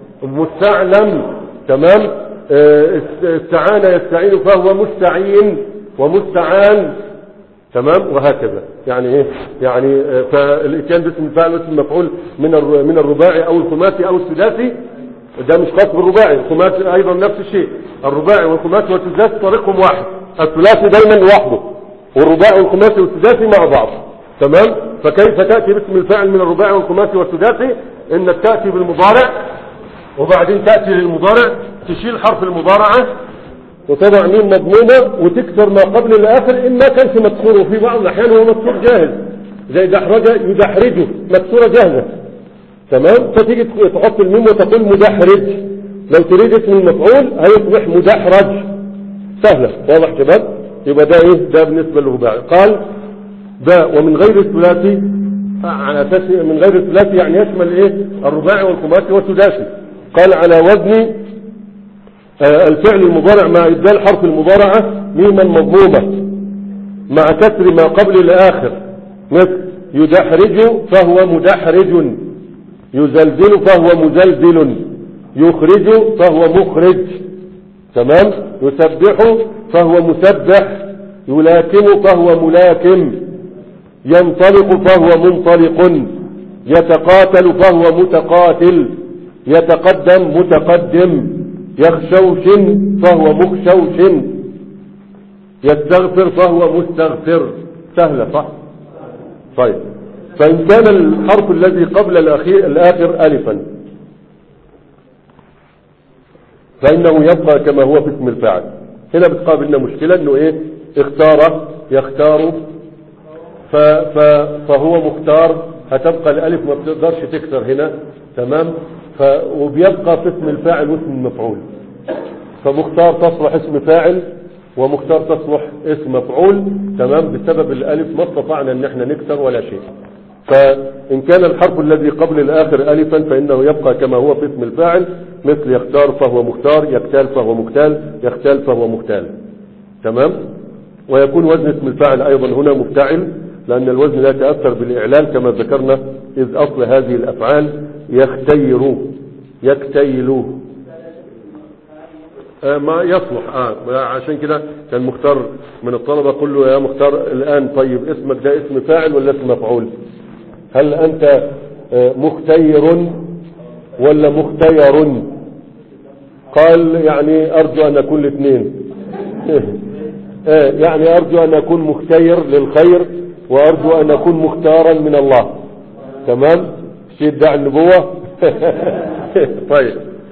مستعلم تمام اه استعان يستعين فهو مستعين ومستعان تمام وهكذا يعني ايه يعني فالاتيان باسم الفاعل واسم مفعول من من الرباعي او الخماسي او السداسي ده مش خاص بالرباعي الخماسي ايضا نفس الشيء الرباعي والخماسي والسداسي طريقهم واحد الثلاثي دايما لوحده والرباعي والخماسي والسداسي مع بعض تمام فكيف تاتي باسم الفاعل من الرباعي والخماسي والسداسي انك تاتي بالمضارع وبعدين تاتي للمضارع تشيل حرف المضارعه وتضع ميم مضمومة وتكسر ما قبل الآخر إن ما كانش مكسور وفي بعض الأحيان هو مكسور جاهز زي دحرجة يدحرجه مكسورة جاهزة تمام فتيجي تحط الميم وتقول مدحرج لو تريد اسم المفعول هيصبح مدحرج سهلة واضح شباب يبقى ده ايه ده بالنسبة للرباعي قال ده ومن غير الثلاثي على اساس من غير الثلاثي يعني يشمل ايه الرباعي والخماسي والسداسي قال على وزن الفعل المضارع مع إبدال حرف المضارعة ميما مضمومة مع كسر ما قبل الآخر مثل يدحرج فهو مدحرج يزلزل فهو مزلزل يخرج فهو مخرج تمام يسبح فهو مسبح يلاكم فهو ملاكم ينطلق فهو منطلق يتقاتل فهو متقاتل يتقدم متقدم يخشوش فهو مخشوش يستغفر فهو مستغفر سهلة صح طيب فإن كان الحرف الذي قبل الأخير الآخر ألفا فإنه يبقى كما هو في اسم الفاعل هنا بتقابلنا مشكلة انه ايه اختار يختار ف ف فهو مختار هتبقى الالف ما بتقدرش تكسر هنا تمام ف وبيبقى في اسم الفاعل واسم المفعول فمختار تصلح اسم فاعل ومختار تصلح اسم مفعول تمام بسبب الالف ما استطعنا ان احنا نكسر ولا شيء فان كان الحرف الذي قبل الاخر الفا فانه يبقى كما هو في اسم الفاعل مثل يختار فهو مختار يكتال فهو مكتال يختال فهو مختال تمام ويكون وزن اسم الفاعل ايضا هنا مفتعل لأن الوزن لا يتأثر بالإعلال كما ذكرنا إذ أصل هذه الأفعال يختير يكتيل آه ما يصلح آه عشان كده كان مختار من الطلبة قل له يا مختار الآن طيب اسمك ده اسم فاعل ولا اسم مفعول هل أنت آه مختير ولا مختير قال يعني أرجو أن أكون الاثنين آه يعني أرجو أن أكون مختير للخير وأرجو أن أكون مختارا من الله تمام شيء دع النبوة طيب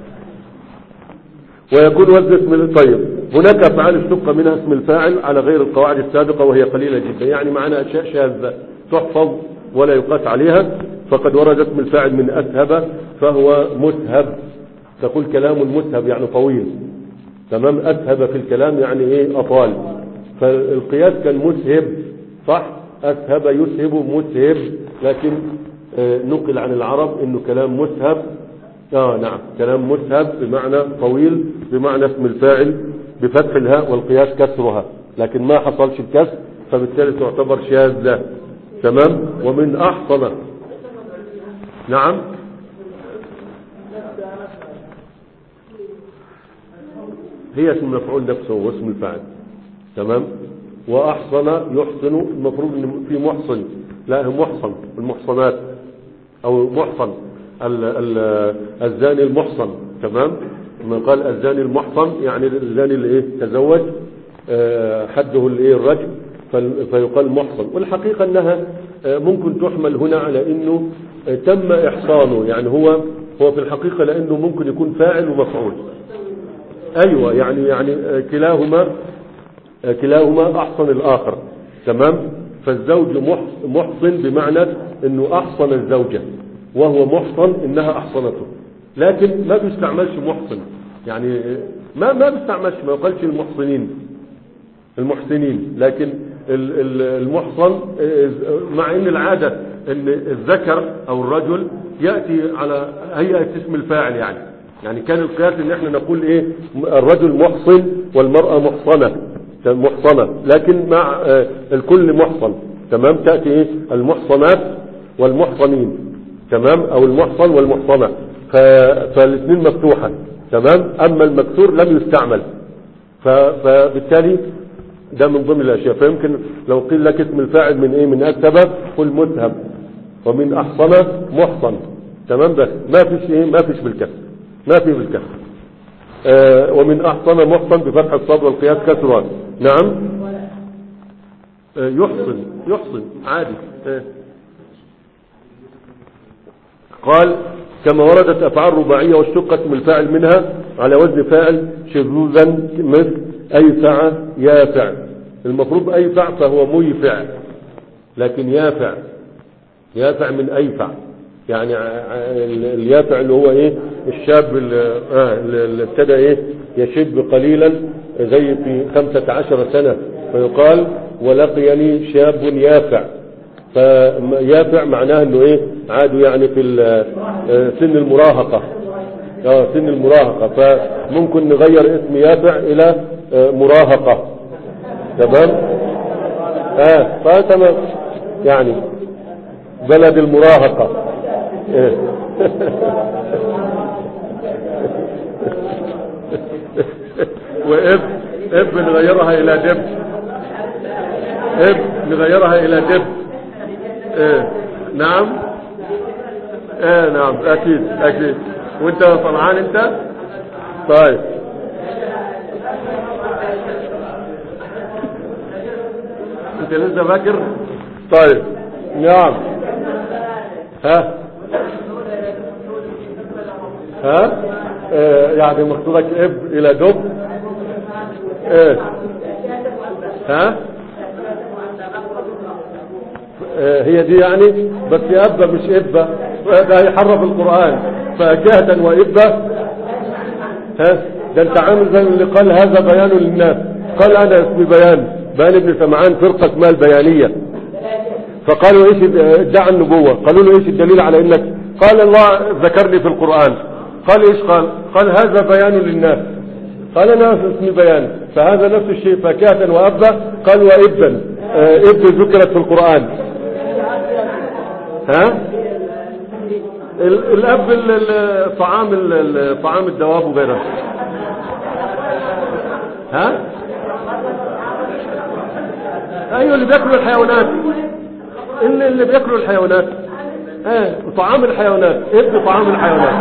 ويكون وزن اسم طيب هناك أفعال اشتق منها اسم الفاعل على غير القواعد السابقة وهي قليلة جدا يعني معنا أشياء شاذة تحفظ ولا يقاس عليها فقد ورد اسم الفاعل من أسهب فهو مسهب تقول كلام مسهب يعني طويل تمام أسهب في الكلام يعني إيه أطال فالقياس كان مسهب صح أسهب يسهب مسهب لكن آه نقل عن العرب انه كلام مسهب اه نعم كلام مسهب بمعنى طويل بمعنى اسم الفاعل بفتح الهاء والقياس كسرها لكن ما حصلش الكسر فبالتالي تعتبر شاذة تمام ومن احصن نعم هي اسم المفعول نفسه واسم الفاعل تمام واحصن يحصن المفروض ان في محصن لا هي محصن المحصنات او محصن ال ال الزاني المحصن تمام من قال الزاني المحصن يعني الزاني اللي ايه تزوج آه حده الايه الرجل فيقال محصن والحقيقة انها آه ممكن تحمل هنا على انه آه تم احصانه يعني هو هو في الحقيقة لانه ممكن يكون فاعل ومفعول ايوه يعني يعني كلاهما كلاهما احصن الاخر تمام فالزوج محصن بمعنى انه احصن الزوجة وهو محصن انها احصنته لكن ما بيستعملش محصن يعني ما ما بيستعملش ما يقالش المحصنين المحسنين لكن المحصن مع ان العادة ان الذكر او الرجل يأتي على هيئة اسم الفاعل يعني يعني كان القياس ان احنا نقول ايه الرجل محصن والمرأة محصنة محصنة لكن مع الكل محصن تمام تأتي ايه المحصنات والمحصنين تمام او المحصن والمحصنة فالاثنين مفتوحة تمام اما المكسور لم يستعمل فبالتالي ده من ضمن الاشياء فيمكن لو قيل لك اسم الفاعل من ايه من اسبب قل مذهب ومن احصن محصن تمام بس ما فيش ايه ما فيش بالكسر ما في بالكسر آه ومن احصن محصن بفتح الصاد والقياس كسران نعم آه يحصن يحصن عادي آه قال كما وردت افعال رباعية واشتقت من الفاعل منها على وزن فاعل شذوذا مثل ايفع يافع المفروض ايفع فهو ميفع لكن يافع يافع من ايفع يعني اليافع اللي هو ايه الشاب اللي, آه اللي ابتدى ايه يشب قليلا زي في خمسة عشر سنة فيقال ولقيني شاب يافع فيافع معناه انه ايه عادوا يعني في سن المراهقة اه سن المراهقة فممكن نغير اسم يافع الى مراهقة تمام اه فتمام يعني بلد المراهقة إيه. وإب إب نغيرها إلى دب إب نغيرها إلى دب إيه. نعم إيه نعم أكيد أكيد وأنت طمعان أنت طيب أنت لسه فاكر طيب نعم ها ها آه يعني مخطوطك اب الى دب ايه ها آه هي دي يعني بس ابة مش ابة ده هيحرف القرآن فاكهة وابة ها ده انت عامل زي اللي قال هذا بيان للناس قال انا اسمي بيان بيان ابن سمعان فرقة اسمها البيانية فقالوا ايش ادعى النبوة قالوا له ايش الدليل على انك قال الله ذكرني في القرآن قال ايش قال قال هذا بيان للناس قال انا اسمي بيان فهذا نفس الشيء فاكهة وأبا قال وإبا آه إب ذكرت في القرآن ها ال- الأب ال- ال- طعام ال- ال- طعام الدواب وغيرها ها ايوه اللي بياكلوا الحيوانات اللي, اللي بياكلوا الحيوانات اه طعام الحيوانات ابن طعام الحيوانات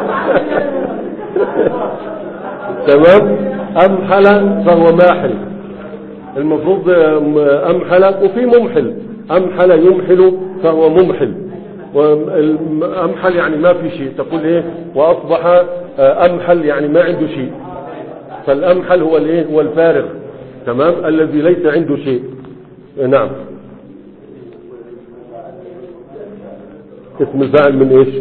تمام امحل فهو ماحل المفروض امحل وفي ممحل امحل يمحل فهو ممحل وامحل يعني ما في شيء تقول ايه واصبح امحل يعني ما عنده شيء فالامحل هو الايه هو الفارغ تمام الذي ليس عنده شيء نعم اسم الفاعل من ايش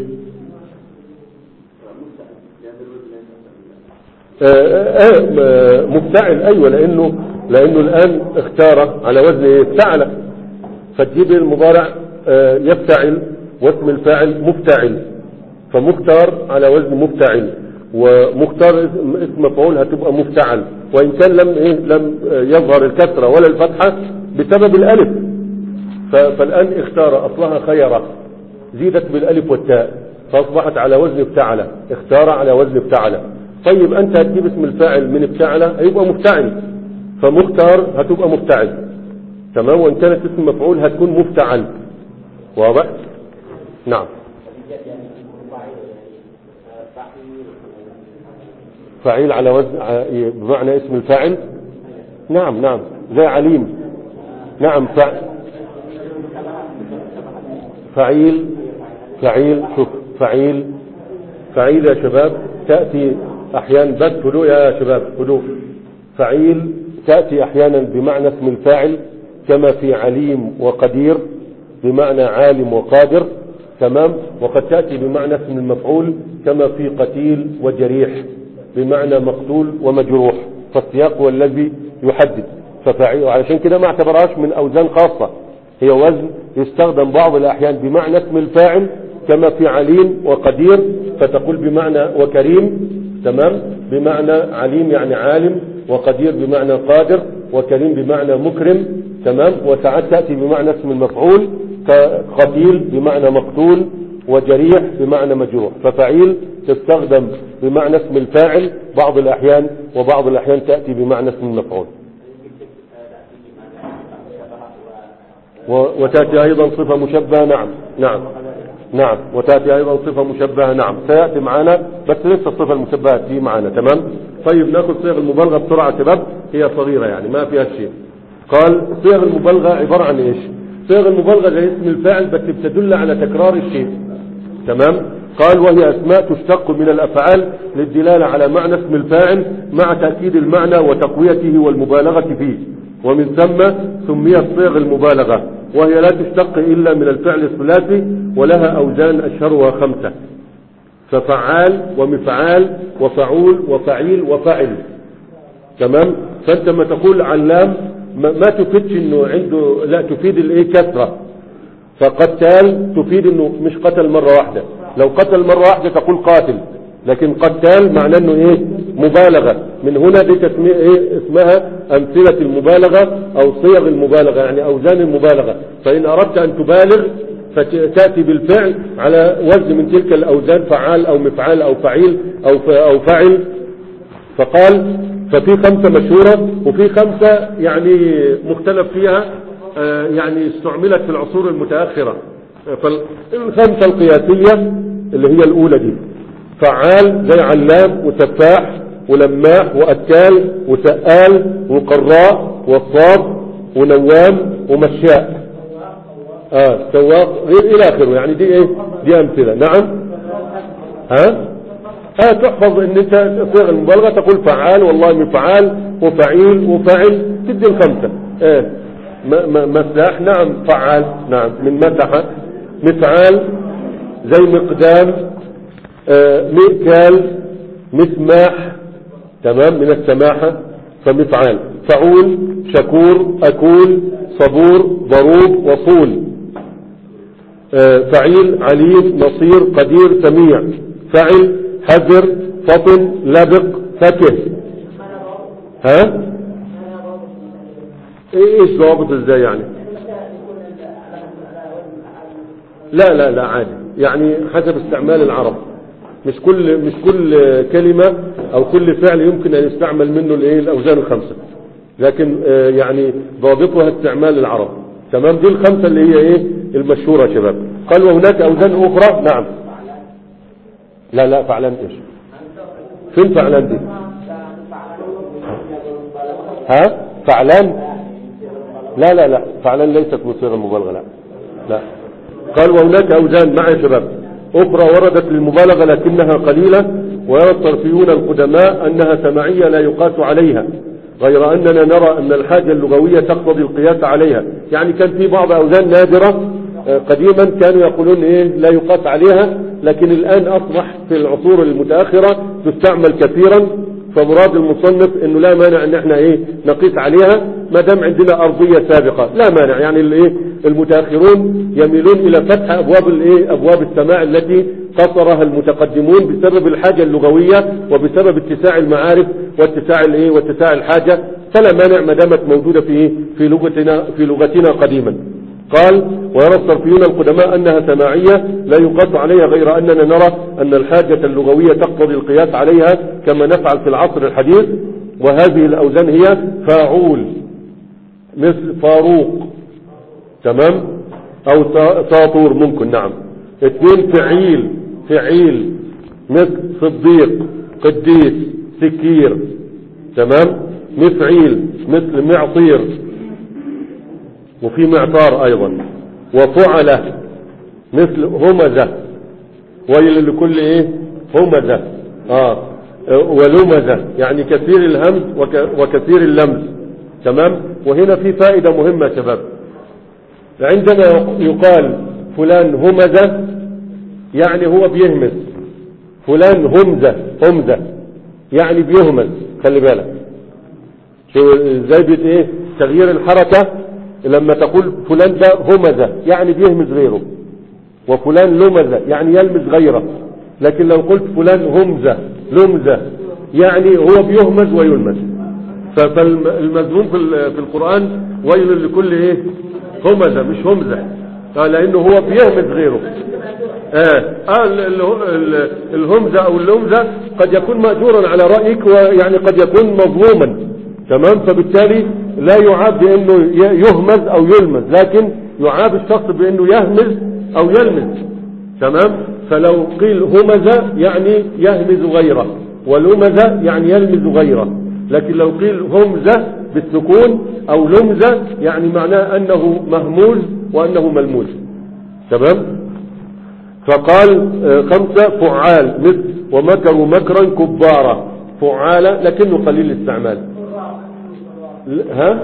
آه آه مفتعل ايوه لانه لانه الان اختار على وزن ايه افتعل فتجيب المضارع آه يفتعل واسم الفاعل مفتعل فمختار على وزن مفتعل ومختار اسم مفعول هتبقى مفتعل وان كان لم إيه لم يظهر الكسره ولا الفتحه بسبب الالف فالان اختار اصلها خيره زيدت بالالف والتاء فاصبحت على وزن افتعل اختار على وزن افتعل طيب انت هتجيب اسم الفاعل من افتعل هيبقى مفتعل فمختار هتبقى مفتعل تمام وان كانت اسم مفعول هتكون مفتعل واضح نعم فعيل على وزن بمعنى اسم الفاعل نعم نعم زي عليم نعم فع فعيل فعيل شوف فعيل فعيل يا شباب تأتي أحيانا بس هدوء يا شباب هدوء فعيل تأتي أحيانا بمعنى اسم الفاعل كما في عليم وقدير بمعنى عالم وقادر تمام وقد تأتي بمعنى اسم المفعول كما في قتيل وجريح بمعنى مقتول ومجروح فالسياق هو الذي يحدد ففعيل علشان كده ما اعتبرهاش من أوزان خاصة هي وزن يستخدم بعض الأحيان بمعنى اسم الفاعل كما في عليم وقدير فتقول بمعنى وكريم تمام بمعنى عليم يعني عالم وقدير بمعنى قادر وكريم بمعنى مكرم تمام وساعات تأتي بمعنى اسم المفعول كقتيل بمعنى مقتول وجريح بمعنى مجروح ففعيل تستخدم بمعنى اسم الفاعل بعض الأحيان وبعض الأحيان تأتي بمعنى اسم المفعول وتأتي أيضا صفة مشبهة نعم نعم نعم وتأتي أيضا صفة مشبهة نعم سيأتي معنا بس لسه الصفة المشبهة دي معنا تمام طيب ناخذ صيغ المبالغة بسرعة شباب هي صغيرة يعني ما فيها شيء قال صيغ المبالغة عبارة عن ايش صيغ المبالغة زي اسم الفاعل بس بتدل على تكرار الشيء تمام قال وهي أسماء تشتق من الأفعال للدلالة على معنى اسم الفاعل مع تأكيد المعنى وتقويته والمبالغة فيه ومن ثم سميت صيغ المبالغة وهي لا تشتق إلا من الفعل الثلاثي ولها أوزان أشهرها خمسة ففعال ومفعال وفعول وفعيل وفعل تمام فأنت ما تقول علام ما, ما تفيدش انه عنده لا تفيد الايه كثرة فقتال تفيد انه مش قتل مرة واحدة لو قتل مرة واحدة تقول قاتل لكن قتال معناه انه ايه مبالغة من هنا دي تسمية ايه اسمها امثلة المبالغة او صيغ المبالغة يعني اوزان المبالغة فان اردت ان تبالغ فتأتي بالفعل على وزن من تلك الاوزان فعال او مفعال او فعيل او او فاعل فقال ففي خمسة مشهورة وفي خمسة يعني مختلف فيها آه يعني استعملت في العصور المتأخرة فالخمسة القياسية اللي هي الأولى دي فعال زي علام وسفاح ولماح وأكال وسآل وقراء وصاب ونوام ومشاء اه سواق غير الى اخره يعني دي ايه دي امثله نعم ها ها تحفظ ان انت صيغ المبالغه تقول فعال والله مفعال وفعيل وفاعل تدي الخمسه ايه مساح نعم فعال نعم من مسح مفعال زي مقدام آه مئكال مسماح تمام من السماحة فمفعال فعول شكور أكول صبور ضروب وصول آه فعيل عليم نصير قدير سميع فعل حذر فطن لبق فكه ها ايه ايش ضوابط ازاي يعني لا لا لا عادي يعني حسب استعمال العرب مش كل مش كل كلمة او كل فعل يمكن ان يستعمل منه الايه الاوزان الخمسة لكن آه، يعني ضابطها استعمال العرب تمام دي الخمسة اللي هي ايه المشهورة يا شباب قال وهناك اوزان اخرى نعم لا لا فعلان ايش فين فعلان دي ها فعلان لا لا لا فعلان ليست بصيغة المبالغة لا لا قال وهناك أوزان مع يا شباب أخرى وردت للمبالغة لكنها قليلة ويرى الصرفيون القدماء أنها سماعية لا يقاس عليها غير أننا نرى أن الحاجة اللغوية تقتضي القياس عليها يعني كان في بعض أوزان نادرة آه، قديما كانوا يقولون إيه لا يقاس عليها لكن الآن أصبح في العصور المتأخرة تستعمل كثيرا فمراد المصنف انه لا مانع ان احنا ايه نقيس عليها ما دام عندنا ارضيه سابقه لا مانع يعني الايه المتاخرون يميلون الى فتح ابواب الايه ابواب السماع التي قصرها المتقدمون بسبب الحاجه اللغويه وبسبب اتساع المعارف واتساع الايه واتساع الحاجه فلا مانع ما دامت موجوده في إيه؟ في لغتنا في لغتنا قديما قال ويرى الصرفيون القدماء أنها سماعية لا يقاس عليها غير أننا نرى أن الحاجة اللغوية تقتضي القياس عليها كما نفعل في العصر الحديث وهذه الأوزان هي فاعول مثل فاروق تمام أو سا- ساطور ممكن نعم اثنين فعيل فعيل مثل صديق قديس سكير تمام مفعيل مثل معصير وفي معطار ايضا وفعلة مثل همزة ويل لكل ايه همزة اه ولمزة يعني كثير الهمز وك وكثير اللمز تمام وهنا في فائدة مهمة يا شباب عندما يقال فلان همزة يعني هو بيهمز فلان همزة همزة يعني بيهمز خلي بالك شو ازاي بت ايه تغيير الحركة لما تقول فلان ده همزة يعني بيهمز غيره وفلان لمزة يعني يلمز غيره لكن لو قلت فلان همزة لمزة يعني هو بيهمز ويلمز فالمذموم في ال- في القرآن ويل لكل ايه همزة مش همزة آه لانه هو بيهمز غيره آه, آه ال- ال- ال- الهمزة او اللمزة قد يكون مأجورا على رأيك ويعني قد يكون مظلوما تمام فبالتالي لا يعاب بانه ي- يهمز او يلمز لكن يعاب الشخص بانه يهمز او يلمز تمام فلو قيل همز يعني يهمز غيره ولمز يعني يلمز غيره لكن لو قيل همزة بالسكون او لمزة يعني معناه انه مهموز وانه ملموس تمام فقال آه، خمسة فعال مثل ومكروا مكرا كبارا فعالة لكنه قليل الاستعمال ل- ها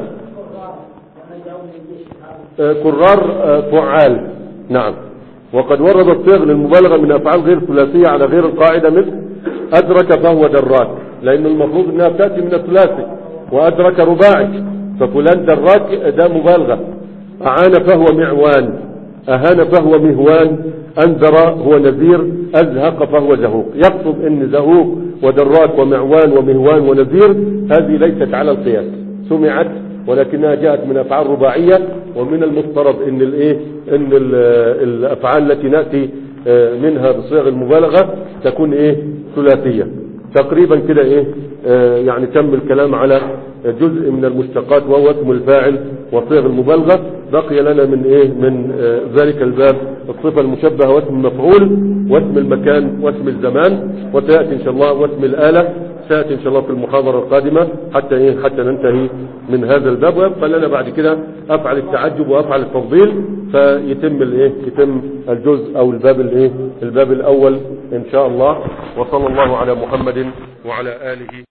آه، كرار آه، فعال نعم وقد ورد الصيغ للمبالغة من أفعال غير ثلاثية على غير القاعدة مثل أدرك فهو دراك لأن المفروض أنها تأتي من الثلاثي وأدرك رباعي ففلان دراك ده مبالغة أعان فهو معوان أهان فهو مهوان أنذر هو نذير أزهق فهو زهوق يقصد أن زهوق ودراك ومعوان ومهوان ونذير هذه ليست على القياس سمعت ولكنها جاءت من أفعال رباعية ومن المفترض أن الإيه أن ال- الأفعال التي نأتي آه، منها بصيغ المبالغة تكون إيه ثلاثية تقريبا كده إيه آه، يعني تم الكلام على جزء من المشتقات وهو اسم الفاعل وصيغ المبالغة بقي لنا من ايه من آه، ذلك الباب الصفة المشبهة واسم المفعول واسم المكان واسم الزمان وسيأتي ان شاء الله واسم الآلة سيأتي ان شاء الله في المحاضرة القادمة حتى ايه حتى ننتهي من هذا الباب ويبقى لنا بعد كده افعل التعجب وافعل التفضيل فيتم الايه يتم الجزء او الباب الايه الباب الاول ان شاء الله وصلى الله على محمد وعلى اله